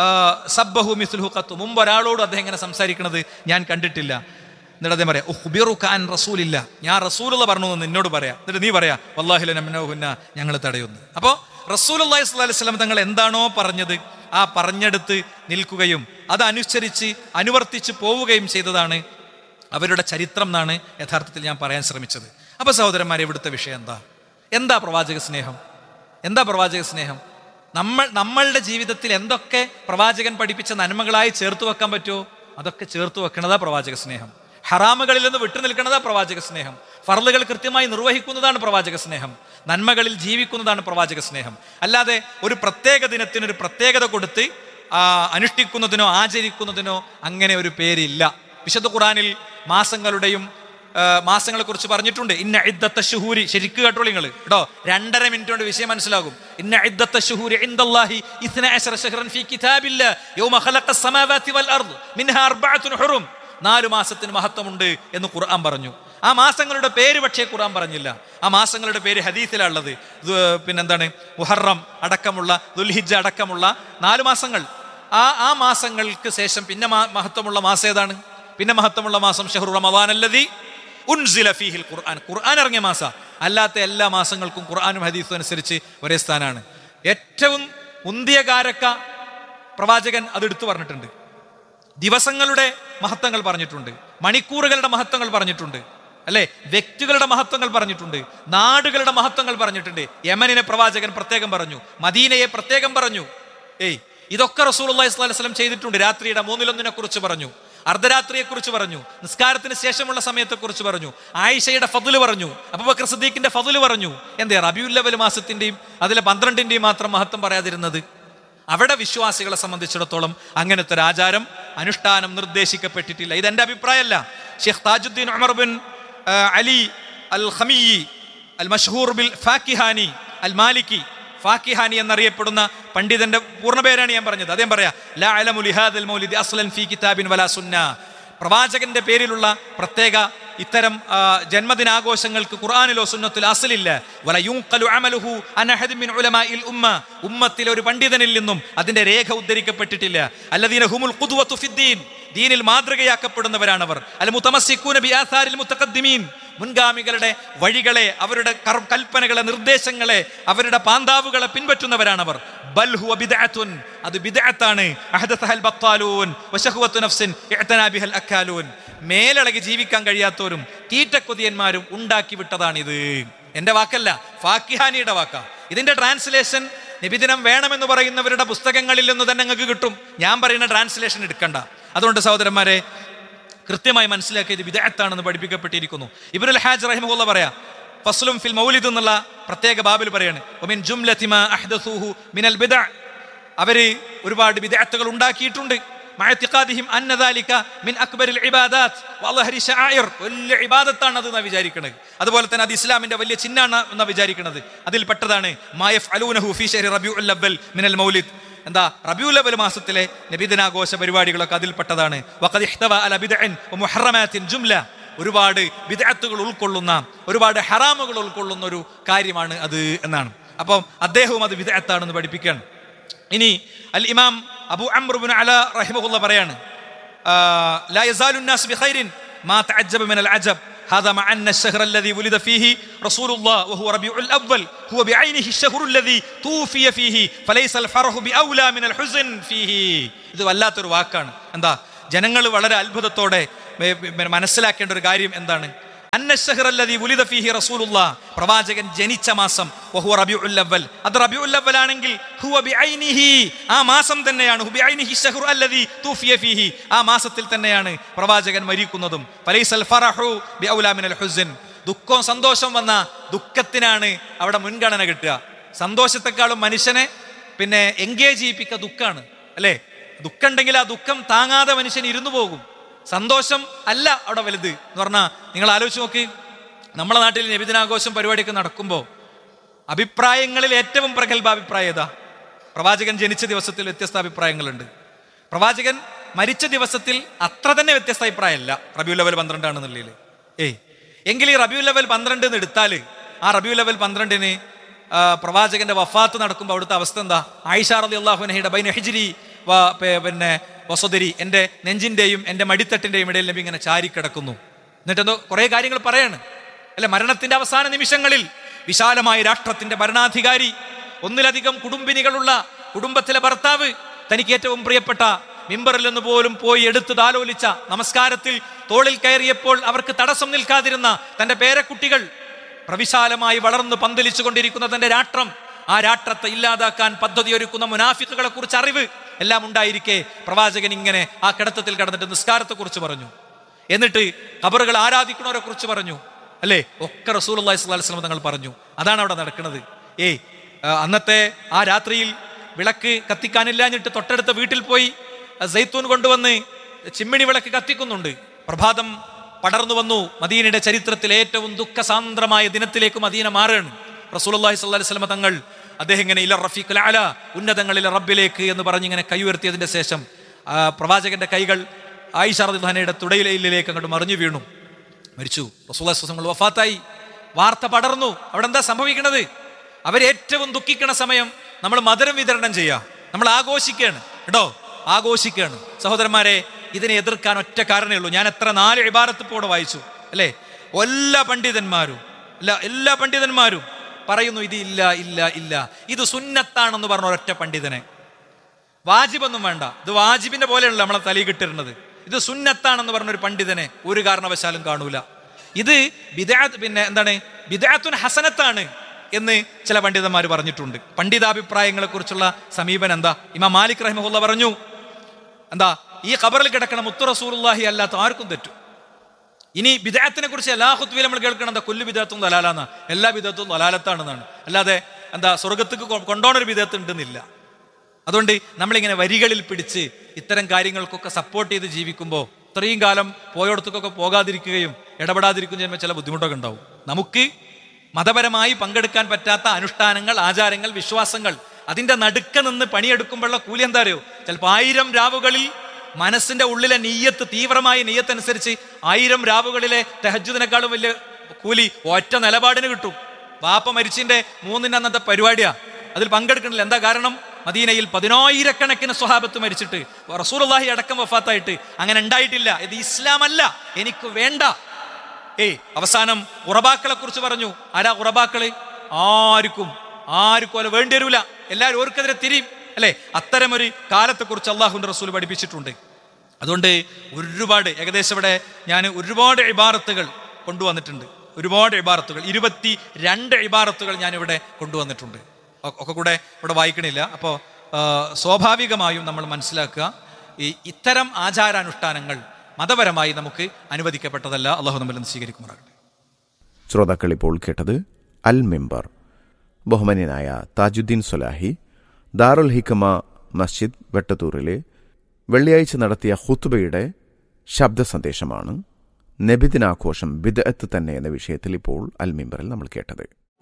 B: സബ്ബഹു മിസ്ലുഹു കത്തു മുമ്പ് ഒരാളോട് അദ്ദേഹം ഇങ്ങനെ സംസാരിക്കുന്നത് ഞാൻ കണ്ടിട്ടില്ല എന്നിട്ട് അദ്ദേഹം പറയാം ഉഹ്ബിറു ഖാൻ റസൂലില്ല ഞാൻ റസൂലുള്ള പറഞ്ഞു എന്ന് നിന്നോട് പറയാം എന്നിട്ട് നീ പറയാ വല്ലാഹില നമ്നോഹുന്ന ഞങ്ങൾ തടയുന്നു അപ്പോൾ റസൂൽ അള്ളാഹി സ്വല്ലി വസ്ലം തങ്ങൾ എന്താണോ പറഞ്ഞത് ആ പറഞ്ഞെടുത്ത് നിൽക്കുകയും അതനുസരിച്ച് അനുവർത്തിച്ച് പോവുകയും ചെയ്തതാണ് അവരുടെ ചരിത്രം എന്നാണ് യഥാർത്ഥത്തിൽ ഞാൻ പറയാൻ ശ്രമിച്ചത് അപ്പൊ സഹോദരന്മാരെ ഇവിടുത്തെ വിഷയം എന്താ എന്താ പ്രവാചക സ്നേഹം എന്താ പ്രവാചക സ്നേഹം നമ്മൾ നമ്മളുടെ ജീവിതത്തിൽ എന്തൊക്കെ പ്രവാചകൻ പഠിപ്പിച്ച നന്മകളായി ചേർത്ത് വെക്കാൻ പറ്റുമോ അതൊക്കെ ചേർത്ത് വെക്കണതാ പ്രവാചക സ്നേഹം ഹറാമുകളിൽ നിന്ന് വിട്ടു നിൽക്കുന്നതാ പ്രവാചക സ്നേഹം ഫർളുകൾ കൃത്യമായി നിർവഹിക്കുന്നതാണ് പ്രവാചക സ്നേഹം നന്മകളിൽ ജീവിക്കുന്നതാണ് പ്രവാചക സ്നേഹം അല്ലാതെ ഒരു പ്രത്യേക ദിനത്തിന് ഒരു പ്രത്യേകത കൊടുത്ത് ആ, അനുഷ്ഠിക്കുന്നതിനോ ആചരിക്കുന്നതിനോ അങ്ങനെ ഒരു പേരില്ല വിശുദ്ധ ഖുറാനിൽ മാസങ്ങളുടെയും മാസങ്ങളെ കുറിച്ച് പറഞ്ഞിട്ടുണ്ട് ഇന്ന ഇദ്ദത്ത ഷുഹൂരി ശരിക്കും കേട്ടോളി നിങ്ങൾ കേട്ടോ രണ്ടര മിനിറ്റ് കൊണ്ട് വിഷയം മനസ്സിലാകും ഇന്ന ഇദ്ദത്ത ഷുഹൂരി ഇൻദല്ലാഹി ഇസ്ന അശറ ശഹ്റൻ ഫീ കിതാബില്ല യൗമ ഖലഖ സമാവാതി വൽ അർദ് മിൻഹാ അർബഅത്തുൻ ഹുറും നാല് മാസത്തിന് മഹത്വമുണ്ട് എന്ന് ഖുർആൻ പറഞ്ഞു ആ മാസങ്ങളുടെ പേര് പക്ഷേ ഖുർആൻ പറഞ്ഞില്ല ആ മാസങ്ങളുടെ പേര് ഹദീസിലുള്ളത് പിന്നെന്താണ് മുഹറം അടക്കമുള്ള ദുൽഹിജ അടക്കമുള്ള നാല് മാസങ്ങൾ ആ ആ മാസങ്ങൾക്ക് ശേഷം പിന്നെ മാ- മഹത്വമുള്ള മാസം ഏതാണ് പിന്നെ മഹത്വമുള്ള മാസം ഷഹ്റു റമദാൻ അല്ലതി ഉൻസില ഫീഹിൽ ഖുർആൻ ഖുർആൻ ഇറങ്ങിയ മാസ അല്ലാത്ത എല്ലാ മാസങ്ങൾക്കും ഖുർആനും ഹദീസും അനുസരിച്ച് ഒരേ സ്ഥാനാണ് ഏറ്റവും മുന്തിയ കാരക്ക പ്രവാചകൻ അത് എടുത്തു പറഞ്ഞിട്ടുണ്ട് ദിവസങ്ങളുടെ മഹത്വങ്ങൾ പറഞ്ഞിട്ടുണ്ട് മണിക്കൂറുകളുടെ മഹത്വങ്ങൾ പറഞ്ഞിട്ടുണ്ട് അല്ലെ വ്യക്തികളുടെ മഹത്വങ്ങൾ പറഞ്ഞിട്ടുണ്ട് നാടുകളുടെ മഹത്വങ്ങൾ പറഞ്ഞിട്ടുണ്ട് യമനിനെ പ്രവാചകൻ പ്രത്യേകം പറഞ്ഞു മദീനയെ പ്രത്യേകം പറഞ്ഞു ഏയ് ഇതൊക്കെ റസൂൽ അള്ളാഹി സ്വലം ചെയ്തിട്ടുണ്ട് രാത്രിയുടെ മൂന്നിലൊന്നിനെ കുറിച്ച് പറഞ്ഞു അർദ്ധരാത്രിയെ കുറിച്ച് പറഞ്ഞു നിസ്കാരത്തിന് ശേഷമുള്ള സമയത്തെ കുറിച്ച് പറഞ്ഞു ആയിഷയുടെ ഫതുല് പറഞ്ഞു അബൂബക്കർ സദ്ദീഖിന്റെ ഫതുല് പറഞ്ഞു എന്തേ റബിയുല്ലവൽ മാസത്തിന്റെയും അതിലെ പന്ത്രണ്ടിന്റെയും മാത്രം മഹത്വം പറയാതിരുന്നത് അവിടെ വിശ്വാസികളെ സംബന്ധിച്ചിടത്തോളം അങ്ങനത്തെ ഒരു ആചാരം അനുഷ്ഠാനം നിർദ്ദേശിക്കപ്പെട്ടിട്ടില്ല ഇതെന്റെ അഭിപ്രായമല്ല ഷെയ്ഖ് താജുദ്ദീൻ ഉമർ ബിൻ ആ, അലി അൽ ഖമിയി al Mashhur bil Fakihani al Maliki Fakihani എന്നറിയപ്പെടുന്ന പണ്ഡിതന്റെ പൂർണ്ണ പേരാണ് ഞാൻ പറഞ്ഞത് അദ്ദേഹം പറയാ ലാ അലമു ലിഹാദൽ മൗലിദി അസ്ലൻ ഫീ കിതാബിൻ വലാ സുന്ന പ്രവാചകന്റെ പേരിലുള്ള പ്രത്യേക ഇത്തരം ആ, ജന്മദിനാഘോഷങ്ങൾക്ക് ഖുർആനിലോ സുന്നത്തിലോ അസലില്ല വല യുൻഖലു അമലുഹു അൻ അഹദിൻ മിൻ ഉലമാഇൽ ഉമ്മ ഉമ്മത്തിലെ ഒരു പണ്ഡിതനിൽ നിന്നും അതിന്റെ രേഖ ഉദ്ധരിക്കപ്പെട്ടിട്ടില്ല അല്ലദീന ഹുമുൽ ഖുദ്വത്തു ഫിദ്ദീൻ ദീനിൽ മാതൃകയാക്കപ്പെടുന്നവരാണവർ അൽ മുതമസ്സിക്കൂന ബി ആഥാരിൽ മുത്തഖദ്ദിമീൻ മുൻഗാമികളുടെ വഴികളെ അവരുടെ കർ- കൽപ്പനകളെ നിർദ്ദേശങ്ങളെ അവരുടെ പാന്താവുകളെ പിൻപറ്റുന്നവരാണവർ ബൽ ഹുവ ബിദ്അത്തുൻ അത് ബിദ്അത്താണ് അഹദസഹൽ ബത്താലൂൻ വശഹുവത്തു നഫ്സിൻ ഇഅ്തനാ ബിഹൽ അക്കാലൂൻ മേലളകി ജീവിക്കാൻ കഴിയാത്തവരും തീറ്റക്കൊതിയന്മാരും ഉണ്ടാക്കി വിട്ടതാണിത് എന്റെ വാക്കല്ല ഫാക്കിഹാനിയുടെ വാക്കാ ഇതിന്റെ ട്രാൻസ്ലേഷൻ നിബിദിനം വേണമെന്ന് പറയുന്നവരുടെ പുസ്തകങ്ങളിൽ നിന്ന് തന്നെ നിങ്ങൾക്ക് കിട്ടും ഞാൻ പറയുന്ന ട്രാൻസ്ലേഷൻ എടുക്കണ്ട അതുകൊണ്ട് സഹോദരന്മാരെ കൃത്യമായി മനസ്സിലാക്കിയത് വിദഗ്ധാണെന്ന് പഠിപ്പിക്കപ്പെട്ടിരിക്കുന്നു ഇബ്നുൽ ഹാജ് റഹിമുള്ള പറയാ ഫസ്ലും ഫിൽ മൗലിദ് എന്നുള്ള പ്രത്യേക ബാബിൽ പറയാണ് ഒമിൻ ജുംലതി മാ അഹ്ദസൂഹു മിനൽ ബിദ്അ അവര് ഒരുപാട് വിദഗ്ധകൾ ഉണ്ടാക്കിയിട്ടുണ്ട് മഅ ഇത്തിഖാദിഹിം അന്ന ദാലിക മിൻ അക്ബറിൽ ഇബാദാത്ത് വഅളഹരി ശആയിർ വലിയ ഇബാദത്താണ് അത് എന്നാ വിചാരിക്കുന്നത് അതുപോലെ തന്നെ അത് ഇസ്ലാമിന്റെ വലിയ ചിഹ്നാണ് എന്നാ വിചാരിക്കുന്നത് അതിൽ പെട്ടതാണ് മായഫ് അലൂനഹു ഫീ ശഹരി റബിഉൽ അവ്വൽ മിനൽ മൗലിദ് എന്താ റബിയുൽ അവൽ മാസത്തിലെ നബിദിനാഘോഷ പരിപാടികളൊക്കെ അതിൽപ്പെട്ടതാണ് വഖദ് ഇഹ്തവ അല ബിദ്അൻ വമുഹറമാത്തിൻ ജുംല ഒരുപാട് ബിദ്അത്തുകൾ ഉൾക്കൊള്ളുന്ന ഒരുപാട് ഹറാമുകൾ ഉൾക്കൊള്ളുന്ന ഒരു കാര്യമാണ് അത് എന്നാണ് അപ്പം അദ്ദേഹവും അത് ബിദ്അത്താണെന്ന് പഠിപ്പിക്കുകയാണ് ഇനി അൽ ഇമാം അബു അംറുബിൻ അല റഹിമഹുല്ല പറയാണ് آه، لا يزال الناس بخير ما تعجب من العجب هذا مع أن الشهر الذي ولد فيه رسول الله وهو ربيع الأول هو بعينه الشهر الذي توفي فيه فليس الفرح بأولى من الحزن فيه ഇത് വല്ലാത്തൊരു വാക്കാണ് എന്താ ജനങ്ങൾ വളരെ അത്ഭുതത്തോടെ മെ- മെ- മനസ്സിലാക്കേണ്ട ഒരു കാര്യം എന്താണ് അന്ന الشهر الذي ولد فيه رسول الله പ്രവാചകൻ ജനിച്ച മാസം വഹുവ റബീഉൽ അവ്വൽ അത് റബീഉൽ അവ്വൽ ആണെങ്കിൽ ഹുവ ബിഐനിഹി ആ മാസം തന്നെയാണ് ഹു ബിഐനിഹി الشهر الذي توفي فيه ആ മാസത്തിൽ തന്നെയാണ് പ്രവാചകൻ മരിക്കുന്നതും ഫലൈസൽ ഫറഹു ബിഔലാ മിനൽ ഹുസ്ൻ ദുഃഖവും സന്തോഷം വന്ന ദുഃഖത്തിനാണ് അവിടെ മുൻഗണന കിട്ടുക സന്തോഷത്തെക്കാളും മനുഷ്യനെ പിന്നെ എൻഗേജ് ചെയ്യിപ്പിക്കുക ദുഃഖമാണ് അല്ലേ ദുഃഖം ഉണ്ടെങ്കിൽ ആ ദുഃഖം താങ്ങാതെ മനുഷ്യൻ ഇരുന്നു പോകും സന്തോഷം അല്ല അവിടെ വലുത് എന്ന് പറഞ്ഞാൽ നിങ്ങൾ ആലോചിച്ച് നോക്ക് നമ്മളെ നാട്ടിൽ നബിദിനാഘോഷം പരിപാടിയൊക്കെ നടക്കുമ്പോൾ അഭിപ്രായങ്ങളിൽ ഏറ്റവും പ്രഗത്ഭ അഭിപ്രായം ഏതാ പ്രവാചകൻ ജനിച്ച ദിവസത്തിൽ വ്യത്യസ്ത അഭിപ്രായങ്ങളുണ്ട് പ്രവാചകൻ മരിച്ച ദിവസത്തിൽ അത്ര തന്നെ വ്യത്യസ്ത അഭിപ്രായമല്ല റബിയു ലെവൽ പന്ത്രണ്ടാണെന്നുള്ളിൽ ഏയ് എങ്കിൽ ഈ റബിയു ലെവൽ പന്ത്രണ്ട് എന്ന് എടുത്താൽ ആ റബിയു ലെവൽ പന്ത്രണ്ടിന് ആ, പ്രവാചകന്റെ വഫാത്ത് നടക്കുമ്പോൾ അവിടുത്തെ അവസ്ഥ എന്താ ആയിഷ റലി അള്ളാഹുനഹിയുടെ ബൈന ഹിജിരി വ- പെ- പിന്നെ വസോദരി എൻ്റെ നെഞ്ചിന്റെയും എൻ്റെ മടിത്തട്ടിന്റെയും ഇടയിൽ നബി ഇങ്ങനെ ചാരിക്കിടക്കുന്നു എന്നിട്ടെന്തോ കുറേ കാര്യങ്ങൾ പറയാണ് അല്ലെ മരണത്തിന്റെ അവസാന നിമിഷങ്ങളിൽ വിശാലമായ രാഷ്ട്രത്തിന്റെ ഭരണാധികാരി ഒന്നിലധികം കുടുംബിനികളുള്ള കുടുംബത്തിലെ ഭർത്താവ് തനിക്ക് ഏറ്റവും പ്രിയപ്പെട്ട മിമ്പറിൽ നിന്ന് പോലും പോയി എടുത്ത് താലോലിച്ച നമസ്കാരത്തിൽ തോളിൽ കയറിയപ്പോൾ അവർക്ക് തടസ്സം നിൽക്കാതിരുന്ന തന്റെ പേരക്കുട്ടികൾ പ്രവിശാലമായി വളർന്ന് പന്തലിച്ചു കൊണ്ടിരിക്കുന്ന തന്റെ രാഷ്ട്രം ആ രാഷ്ട്രത്തെ ഇല്ലാതാക്കാൻ പദ്ധതി ഒരുക്കുന്ന മുനാഫിക്കുകളെ കുറിച്ച് അറിവ് എല്ലാം ഉണ്ടായിരിക്കെ പ്രവാചകൻ ഇങ്ങനെ ആ കിടത്തത്തിൽ കിടന്നിട്ട് നിസ്കാരത്തെ കുറിച്ച് പറഞ്ഞു എന്നിട്ട് കബറുകൾ ആരാധിക്കുന്നവരെ കുറിച്ച് പറഞ്ഞു അല്ലേ ഒക്കെ റസൂൽ അള്ളാഹി സ്വലാഹി സ്വലം തങ്ങൾ പറഞ്ഞു അതാണ് അവിടെ നടക്കുന്നത് ഏയ് ആ, അന്നത്തെ ആ രാത്രിയിൽ വിളക്ക് കത്തിക്കാനില്ലാഞ്ഞിട്ട് തൊട്ടടുത്ത വീട്ടിൽ പോയി ആ, സൈത്തൂൻ കൊണ്ടുവന്ന് ചിമ്മിണി വിളക്ക് കത്തിക്കുന്നുണ്ട് പ്രഭാതം പടർന്നു വന്നു മദീനയുടെ ചരിത്രത്തിൽ ഏറ്റവും ദുഃഖസാന്ദ്രമായ ദിനത്തിലേക്ക് മദീന മാറുകയാണ് റസൂലുള്ളാഹി സ്വല്ലല്ലാഹി അലൈഹി വസല്ലം തങ്ങൾ അദ്ദേഹം ഇങ്ങനെ ഇല റഫീഖുൽ അല ഉന്നതങ്ങളിലെ റബ്ബിലേക്ക് എന്ന് പറഞ്ഞ് ഇങ്ങനെ കൈ ഉയർത്തിയതിന്റെ ശേഷം ആ, പ്രവാചകന്റെ കൈകൾ ആയിഷ റളിയല്ലാഹുഅൻഹയുടെ തുടയിലേക്ക് അങ്ങോട്ട് മറിഞ്ഞു വീണു മരിച്ചു റസൂലുള്ളാഹി സ്വല്ലല്ലാഹു അലൈഹി വസല്ലം വഫാത്തായി വാർത്ത പടർന്നു അവിടെ എന്താ സംഭവിക്കണത് അവരേറ്റവും ദുഃഖിക്കണ സമയം നമ്മൾ മധുരം വിതരണം ചെയ്യുക നമ്മൾ ആഘോഷിക്കുകയാണ് കേട്ടോ ആഘോഷിക്കുകയാണ് സഹോദരന്മാരെ ഇതിനെ എതിർക്കാൻ ഒറ്റ കാരണമേ ഉള്ളൂ ഞാൻ എത്ര നാല് ഇബാരത്ത് ഇപ്പോൾ ഇവിടെ വായിച്ചു അല്ലേ എല്ലാ പണ്ഡിതന്മാരും എല്ലാ എല്ലാ പണ്ഡിതന്മാരും പറയുന്നു ഇത് ഇല്ല ഇല്ല ഇല്ല ഇത് സുന്നത്താണെന്ന് പറഞ്ഞ ഒരൊറ്റ പണ്ഡിതനെ വാജിബൊന്നും വേണ്ട ഇത് വാജിബിന്റെ പോലെയല്ല നമ്മളെ തലയിൽ കിട്ടിരുന്നത് ഇത് സുന്നത്താണെന്ന് പറഞ്ഞ ഒരു പണ്ഡിതനെ ഒരു കാരണവശാലും കാണൂല ഇത് ബിദാത്ത് പിന്നെ എന്താണ് ബിദാത്തുൻ ഹസനത്താണ് എന്ന് ചില പണ്ഡിതന്മാർ പറഞ്ഞിട്ടുണ്ട് പണ്ഡിതാഭിപ്രായങ്ങളെ കുറിച്ചുള്ള സമീപനം എന്താ ഇമാം മാലിക് റഹിമഹുല്ല പറഞ്ഞു എന്താ ഈ ഖബറിൽ കിടക്കണ മുത്തു റസൂലുള്ളാഹി അല്ലാത്ത ആർക്കും തെറ്റും ഇനി ബിദാത്തിനെ കുറിച്ച് എല്ലാ ഹുത്വിലും നമ്മൾ കേൾക്കണം എന്താ കൊല്ലു ബിദാത്തും ദലാലാന്ന എല്ലാ ബിദാത്തും ദലാലത്താണെന്നാണ് അല്ലാതെ എന്താ സ്വർഗത്തേക്ക് കൊ- കൊണ്ടുപോകണൊരു ബിദാത്ത് ഉണ്ടെന്നില്ല അതുകൊണ്ട് നമ്മളിങ്ങനെ വരികളിൽ പിടിച്ച് ഇത്തരം കാര്യങ്ങൾക്കൊക്കെ സപ്പോർട്ട് ചെയ്ത് ജീവിക്കുമ്പോൾ ഇത്രയും കാലം പോയോടത്തേക്കൊക്കെ പോകാതിരിക്കുകയും ഇടപെടാതിരിക്കുകയും ചെയ്യുമ്പോൾ ചില ബുദ്ധിമുട്ടൊക്കെ ഉണ്ടാവും നമുക്ക് മതപരമായി പങ്കെടുക്കാൻ പറ്റാത്ത അനുഷ്ഠാനങ്ങൾ ആചാരങ്ങൾ വിശ്വാസങ്ങൾ അതിന്റെ നടുക്ക നിന്ന് പണിയെടുക്കുമ്പോഴുള്ള കൂലി എന്താ അറിയോ ചിലപ്പോൾ ആയിരം രാവുകളിൽ മനസ്സിന്റെ ഉള്ളിലെ നീയത്ത് തീവ്രമായ നീയത്തനുസരിച്ച് ആയിരം രാവുകളിലെ തെഹജുദിനേക്കാളും വലിയ കൂലി ഒറ്റ നിലപാടിന് കിട്ടും വാപ്പ മരിച്ചിന്റെ മൂന്നിന്റെ അന്നത്തെ പരിപാടിയാ അതിൽ പങ്കെടുക്കണില്ല എന്താ കാരണം മദീനയിൽ പതിനായിരക്കണക്കിന് സ്വഹാബത്ത് മരിച്ചിട്ട് റസൂലുള്ളാഹി അടക്കം വഫാത്തായിട്ട് അങ്ങനെ ഉണ്ടായിട്ടില്ല ഇത് ഇസ്ലാം അല്ല എനിക്ക് വേണ്ട ഏയ് അവസാനം ഉറബാക്കളെ കുറിച്ച് പറഞ്ഞു ആരാ ഉറബാക്കള് ആർക്കും ആർക്കും അല്ല വേണ്ടി വരൂല എല്ലാവരും ഓർക്കെതിരെ തിരിയും അല്ലെ അത്തരമൊരു കാലത്തെക്കുറിച്ച് അള്ളാഹുന്റെ റസൂൽ പഠിപ്പിച്ചിട്ടുണ്ട് അതുകൊണ്ട് ഒരുപാട് ഏകദേശം ഇവിടെ ഞാൻ ഒരുപാട് ഇബാറത്തുകൾ കൊണ്ടുവന്നിട്ടുണ്ട് ഒരുപാട് ഇബാറത്തുകൾ ഇരുപത്തി രണ്ട് ഇബാറത്തുകൾ ഞാൻ ഇവിടെ കൊണ്ടുവന്നിട്ടുണ്ട് ഒ- ഒക്കെ കൂടെ ഇവിടെ വായിക്കണില്ല അപ്പോൾ സ്വാഭാവികമായും നമ്മൾ മനസ്സിലാക്കുക ഈ ഇത്തരം ആചാരാനുഷ്ഠാനങ്ങൾ മതപരമായി നമുക്ക് അനുവദിക്കപ്പെട്ടതല്ല അള്ളാഹു നമ്മിൽ നിന്ന് സ്വീകരിക്കുമാറാകട്ടെ
A: ശ്രോതാക്കൾ ഇപ്പോൾ കേട്ടത് അൽ മിമ്പർ ബഹുമാന്യനായ താജുദ്ദീൻ സൊലാഹി ദാറുൽ ഹിക്കമ മസ്ജിദ് വെട്ടത്തൂറിലെ വെള്ളിയാഴ്ച നടത്തിയ ഹുത്തുബയുടെ ശബ്ദ സന്ദേശമാണ് നബിദിനാഘോഷം ബിദഅത്ത് തന്നെ എന്ന വിഷയത്തിൽ ഇപ്പോൾ അൽ മിമ്പറിൽ നമ്മൾ കേട്ടത്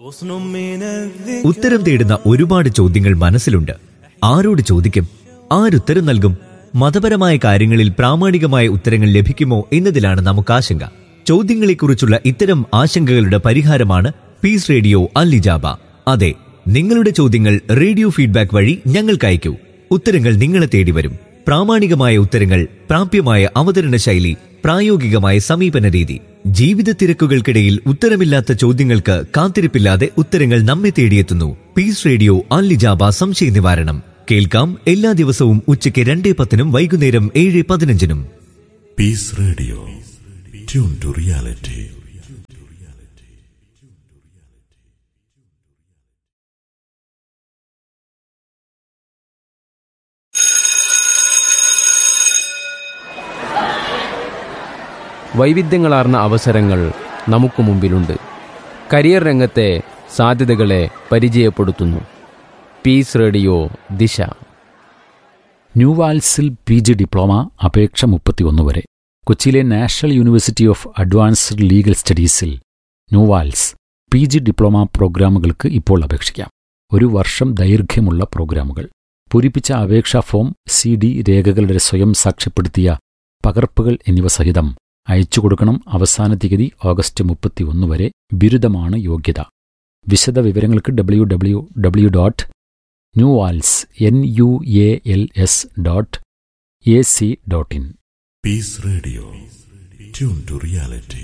C: ഉത്തരം തേടുന്ന ഒരുപാട് ചോദ്യങ്ങൾ മനസ്സിലുണ്ട് ആരോട് ചോദിക്കും ആരുത്തരം നൽകും മതപരമായ കാര്യങ്ങളിൽ പ്രാമാണികമായ ഉത്തരങ്ങൾ ലഭിക്കുമോ എന്നതിലാണ് നമുക്ക് ആശങ്ക ചോദ്യങ്ങളെക്കുറിച്ചുള്ള ഇത്തരം ആശങ്കകളുടെ പരിഹാരമാണ് പീസ് റേഡിയോ അല്ലിജാബ അതെ നിങ്ങളുടെ ചോദ്യങ്ങൾ റേഡിയോ ഫീഡ്ബാക്ക് വഴി ഞങ്ങൾക്ക് അയക്കൂ ഉത്തരങ്ങൾ നിങ്ങളെ തേടി വരും പ്രാമാണികമായ ഉത്തരങ്ങൾ പ്രാപ്യമായ അവതരണ ശൈലി പ്രായോഗികമായ സമീപന രീതി ജീവിത തിരക്കുകൾക്കിടയിൽ ഉത്തരമില്ലാത്ത ചോദ്യങ്ങൾക്ക് കാത്തിരിപ്പില്ലാതെ ഉത്തരങ്ങൾ നമ്മെ തേടിയെത്തുന്നു പീസ് റേഡിയോ അല്ലിജാബ സംശയ നിവാരണം കേൾക്കാം എല്ലാ ദിവസവും ഉച്ചയ്ക്ക് രണ്ടേ പത്തിനും വൈകുന്നേരം ഏഴ് പതിനഞ്ചിനും
D: Peace Radio. Tune to reality. വൈവിധ്യങ്ങളാർന്ന അവസരങ്ങൾ നമുക്ക് മുമ്പിലുണ്ട് കരിയർ രംഗത്തെ സാധ്യതകളെ പരിചയപ്പെടുത്തുന്നു പീസ് റേഡിയോ ദിശ
E: ന്യൂവാൽസിൽ പി ജി ഡിപ്ലോമ അപേക്ഷ മുപ്പത്തിയൊന്ന് വരെ കൊച്ചിയിലെ national university of advanced legal സ്റ്റഡീസിൽ ന്യൂവാൽസ് പി ജി ഡിപ്ലോമ പ്രോഗ്രാമുകൾക്ക് ഇപ്പോൾ അപേക്ഷിക്കാം ഒരു വർഷം ദൈർഘ്യമുള്ള പ്രോഗ്രാമുകൾ പൂരിപ്പിച്ച അപേക്ഷാ ഫോം സി ഡി രേഖകളുടെ സ്വയം സാക്ഷ്യപ്പെടുത്തിയ പകർപ്പുകൾ എന്നിവ സഹിതം അയച്ചു കൊടുക്കണം അവസാന തീയതി ഓഗസ്റ്റ് മുപ്പത്തിയൊന്ന് വരെ ബിരുദമാണ് യോഗ്യത വിശദ വിവരങ്ങൾക്ക് W W W dot NUALS N U A L S dot A C dot in
F: Peace Radio. Tune to reality.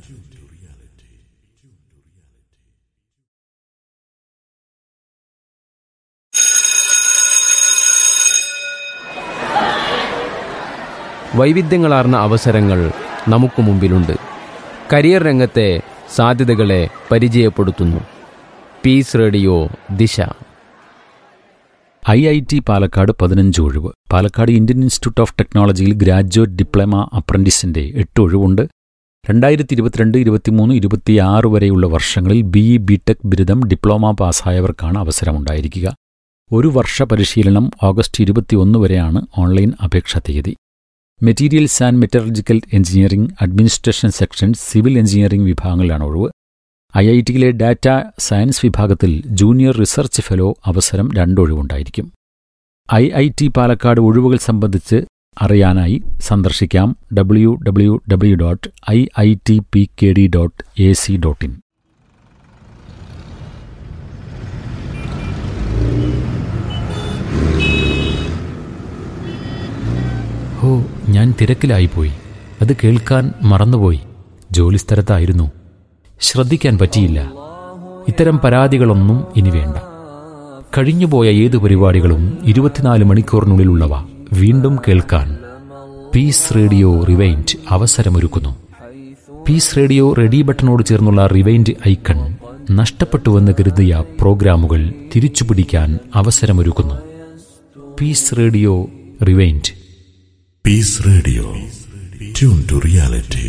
D: വൈവിധ്യങ്ങളാർന്ന അവസരങ്ങൾ നമുക്ക് മുമ്പിലുണ്ട് കരിയർ രംഗത്തെ സാധ്യതകളെ പരിചയപ്പെടുത്തുന്നു peace radio Disha
E: I I T Palakkad പതിനഞ്ച് ഒഴിവ് പാലക്കാട് ഇന്ത്യൻ ഇൻസ്റ്റിറ്റ്യൂട്ട് ഓഫ് ടെക്നോളജിയിൽ ഗ്രാജുവേറ്റ് ഡിപ്ലോമ അപ്രന്റീസിന്റെ എട്ട് ഒഴിവുണ്ട് രണ്ടായിരത്തി ഇരുപത്തിരണ്ട് ഇരുപത്തിമൂന്ന് ഇരുപത്തിയാറ് വരെയുള്ള വർഷങ്ങളിൽ ബി ഇ ബി ടെക് ബിരുദം ഡിപ്ലോമ പാസ്സായവർക്കാണ് അവസരമുണ്ടായിരിക്കുക ഒരു വർഷ പരിശീലനം ഓഗസ്റ്റ് ഇരുപത്തിയൊന്ന് വരെയാണ് ഓൺലൈൻ അപേക്ഷാ തീയതി materials and metallurgical engineering administration section civil engineering വിഭാഗങ്ങളിലാണ് ഒഴിവ് ഐ ഐ ടിയിലെ ഡാറ്റ സയൻസ് വിഭാഗത്തിൽ ജൂനിയർ റിസർച്ച് ഫെലോ അവസരം രണ്ടൊഴിവുണ്ടായിരിക്കും ഐ ഐ ടി പാലക്കാട് ഒഴിവുകൾ സംബന്ധിച്ച് അറിയാനായി സന്ദർശിക്കാം W W W dot I I T P K D dot A C dot in ഓ ഞാൻ തിരക്കിലായിപ്പോയി അത് കേൾക്കാൻ മറന്നുപോയി ജോലിസ്ഥലത്തായിരുന്നു ശ്രദ്ധിക്കാൻ പറ്റിയില്ല ഇത്തരം പരാതികളൊന്നും ഇനി വേണ്ട കഴിഞ്ഞുപോയ ഏത് പരിപാടികളും ഇരുപത്തിനാല് മണിക്കൂറിനുള്ളിലുള്ളവ വീണ്ടും കേൾക്കാൻ പീസ് റേഡിയോ റിവൈൻഡ് അവസരമൊരുക്കുന്നു പീസ് റേഡിയോ റെഡി ബട്ടണോട് ചേർന്നുള്ള റിവൈൻഡ് ഐക്കൺ നഷ്ടപ്പെട്ടുവെന്ന് കരുതിയ പ്രോഗ്രാമുകൾ തിരിച്ചുപിടിക്കാൻ അവസരമൊരുക്കുന്നു peace radio rewind
F: Peace Radio. Tune to reality.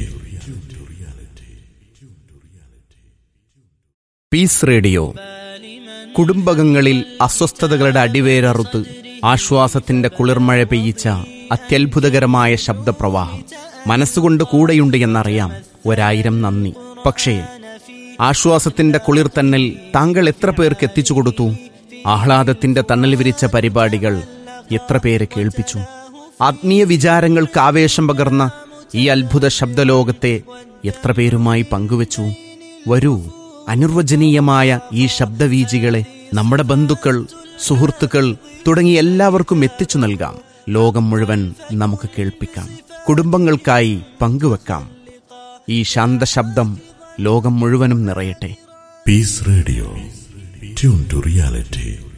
G: Peace radio കുടുംബകങ്ങളിൽ അസ്വസ്ഥതകളുടെ അടിവേരറുത്ത് ആശ്വാസത്തിന്റെ കുളിർമഴ പെയ്യിച്ച അത്യത്ഭുതകരമായ ശബ്ദപ്രവാഹം മനസ്സുകൊണ്ട് കൂടെയുണ്ട് എന്നറിയാം ഒരായിരം നന്ദി പക്ഷേ ആശ്വാസത്തിന്റെ കുളിർ തന്നൽ താങ്കൾ എത്ര പേർക്ക് എത്തിച്ചു കൊടുത്തു ആഹ്ലാദത്തിന്റെ തണൽ വിരിച്ച പരിപാടികൾ എത്ര പേരെ കേൾപ്പിച്ചു ആത്മീയ വിചാരങ്ങൾക്ക് ആവേശം പകർന്ന ഈ അത്ഭുത ശബ്ദലോകത്തെ എത്ര പേരുമായി പങ്കുവച്ചു വരൂ അനിർവചനീയമായ ഈ ശബ്ദവീജികളെ നമ്മുടെ ബന്ധുക്കൾ സുഹൃത്തുക്കൾ തുടങ്ങി എല്ലാവർക്കും എത്തിച്ചു നൽകാം ലോകം മുഴുവൻ നമുക്ക് കേൾപ്പിക്കാം കുടുംബങ്ങൾക്കായി പങ്കുവെക്കാം ഈ ശാന്തശബ്ദം ലോകം മുഴുവനും നിറയട്ടെ
F: Peace Radio. Tune to reality.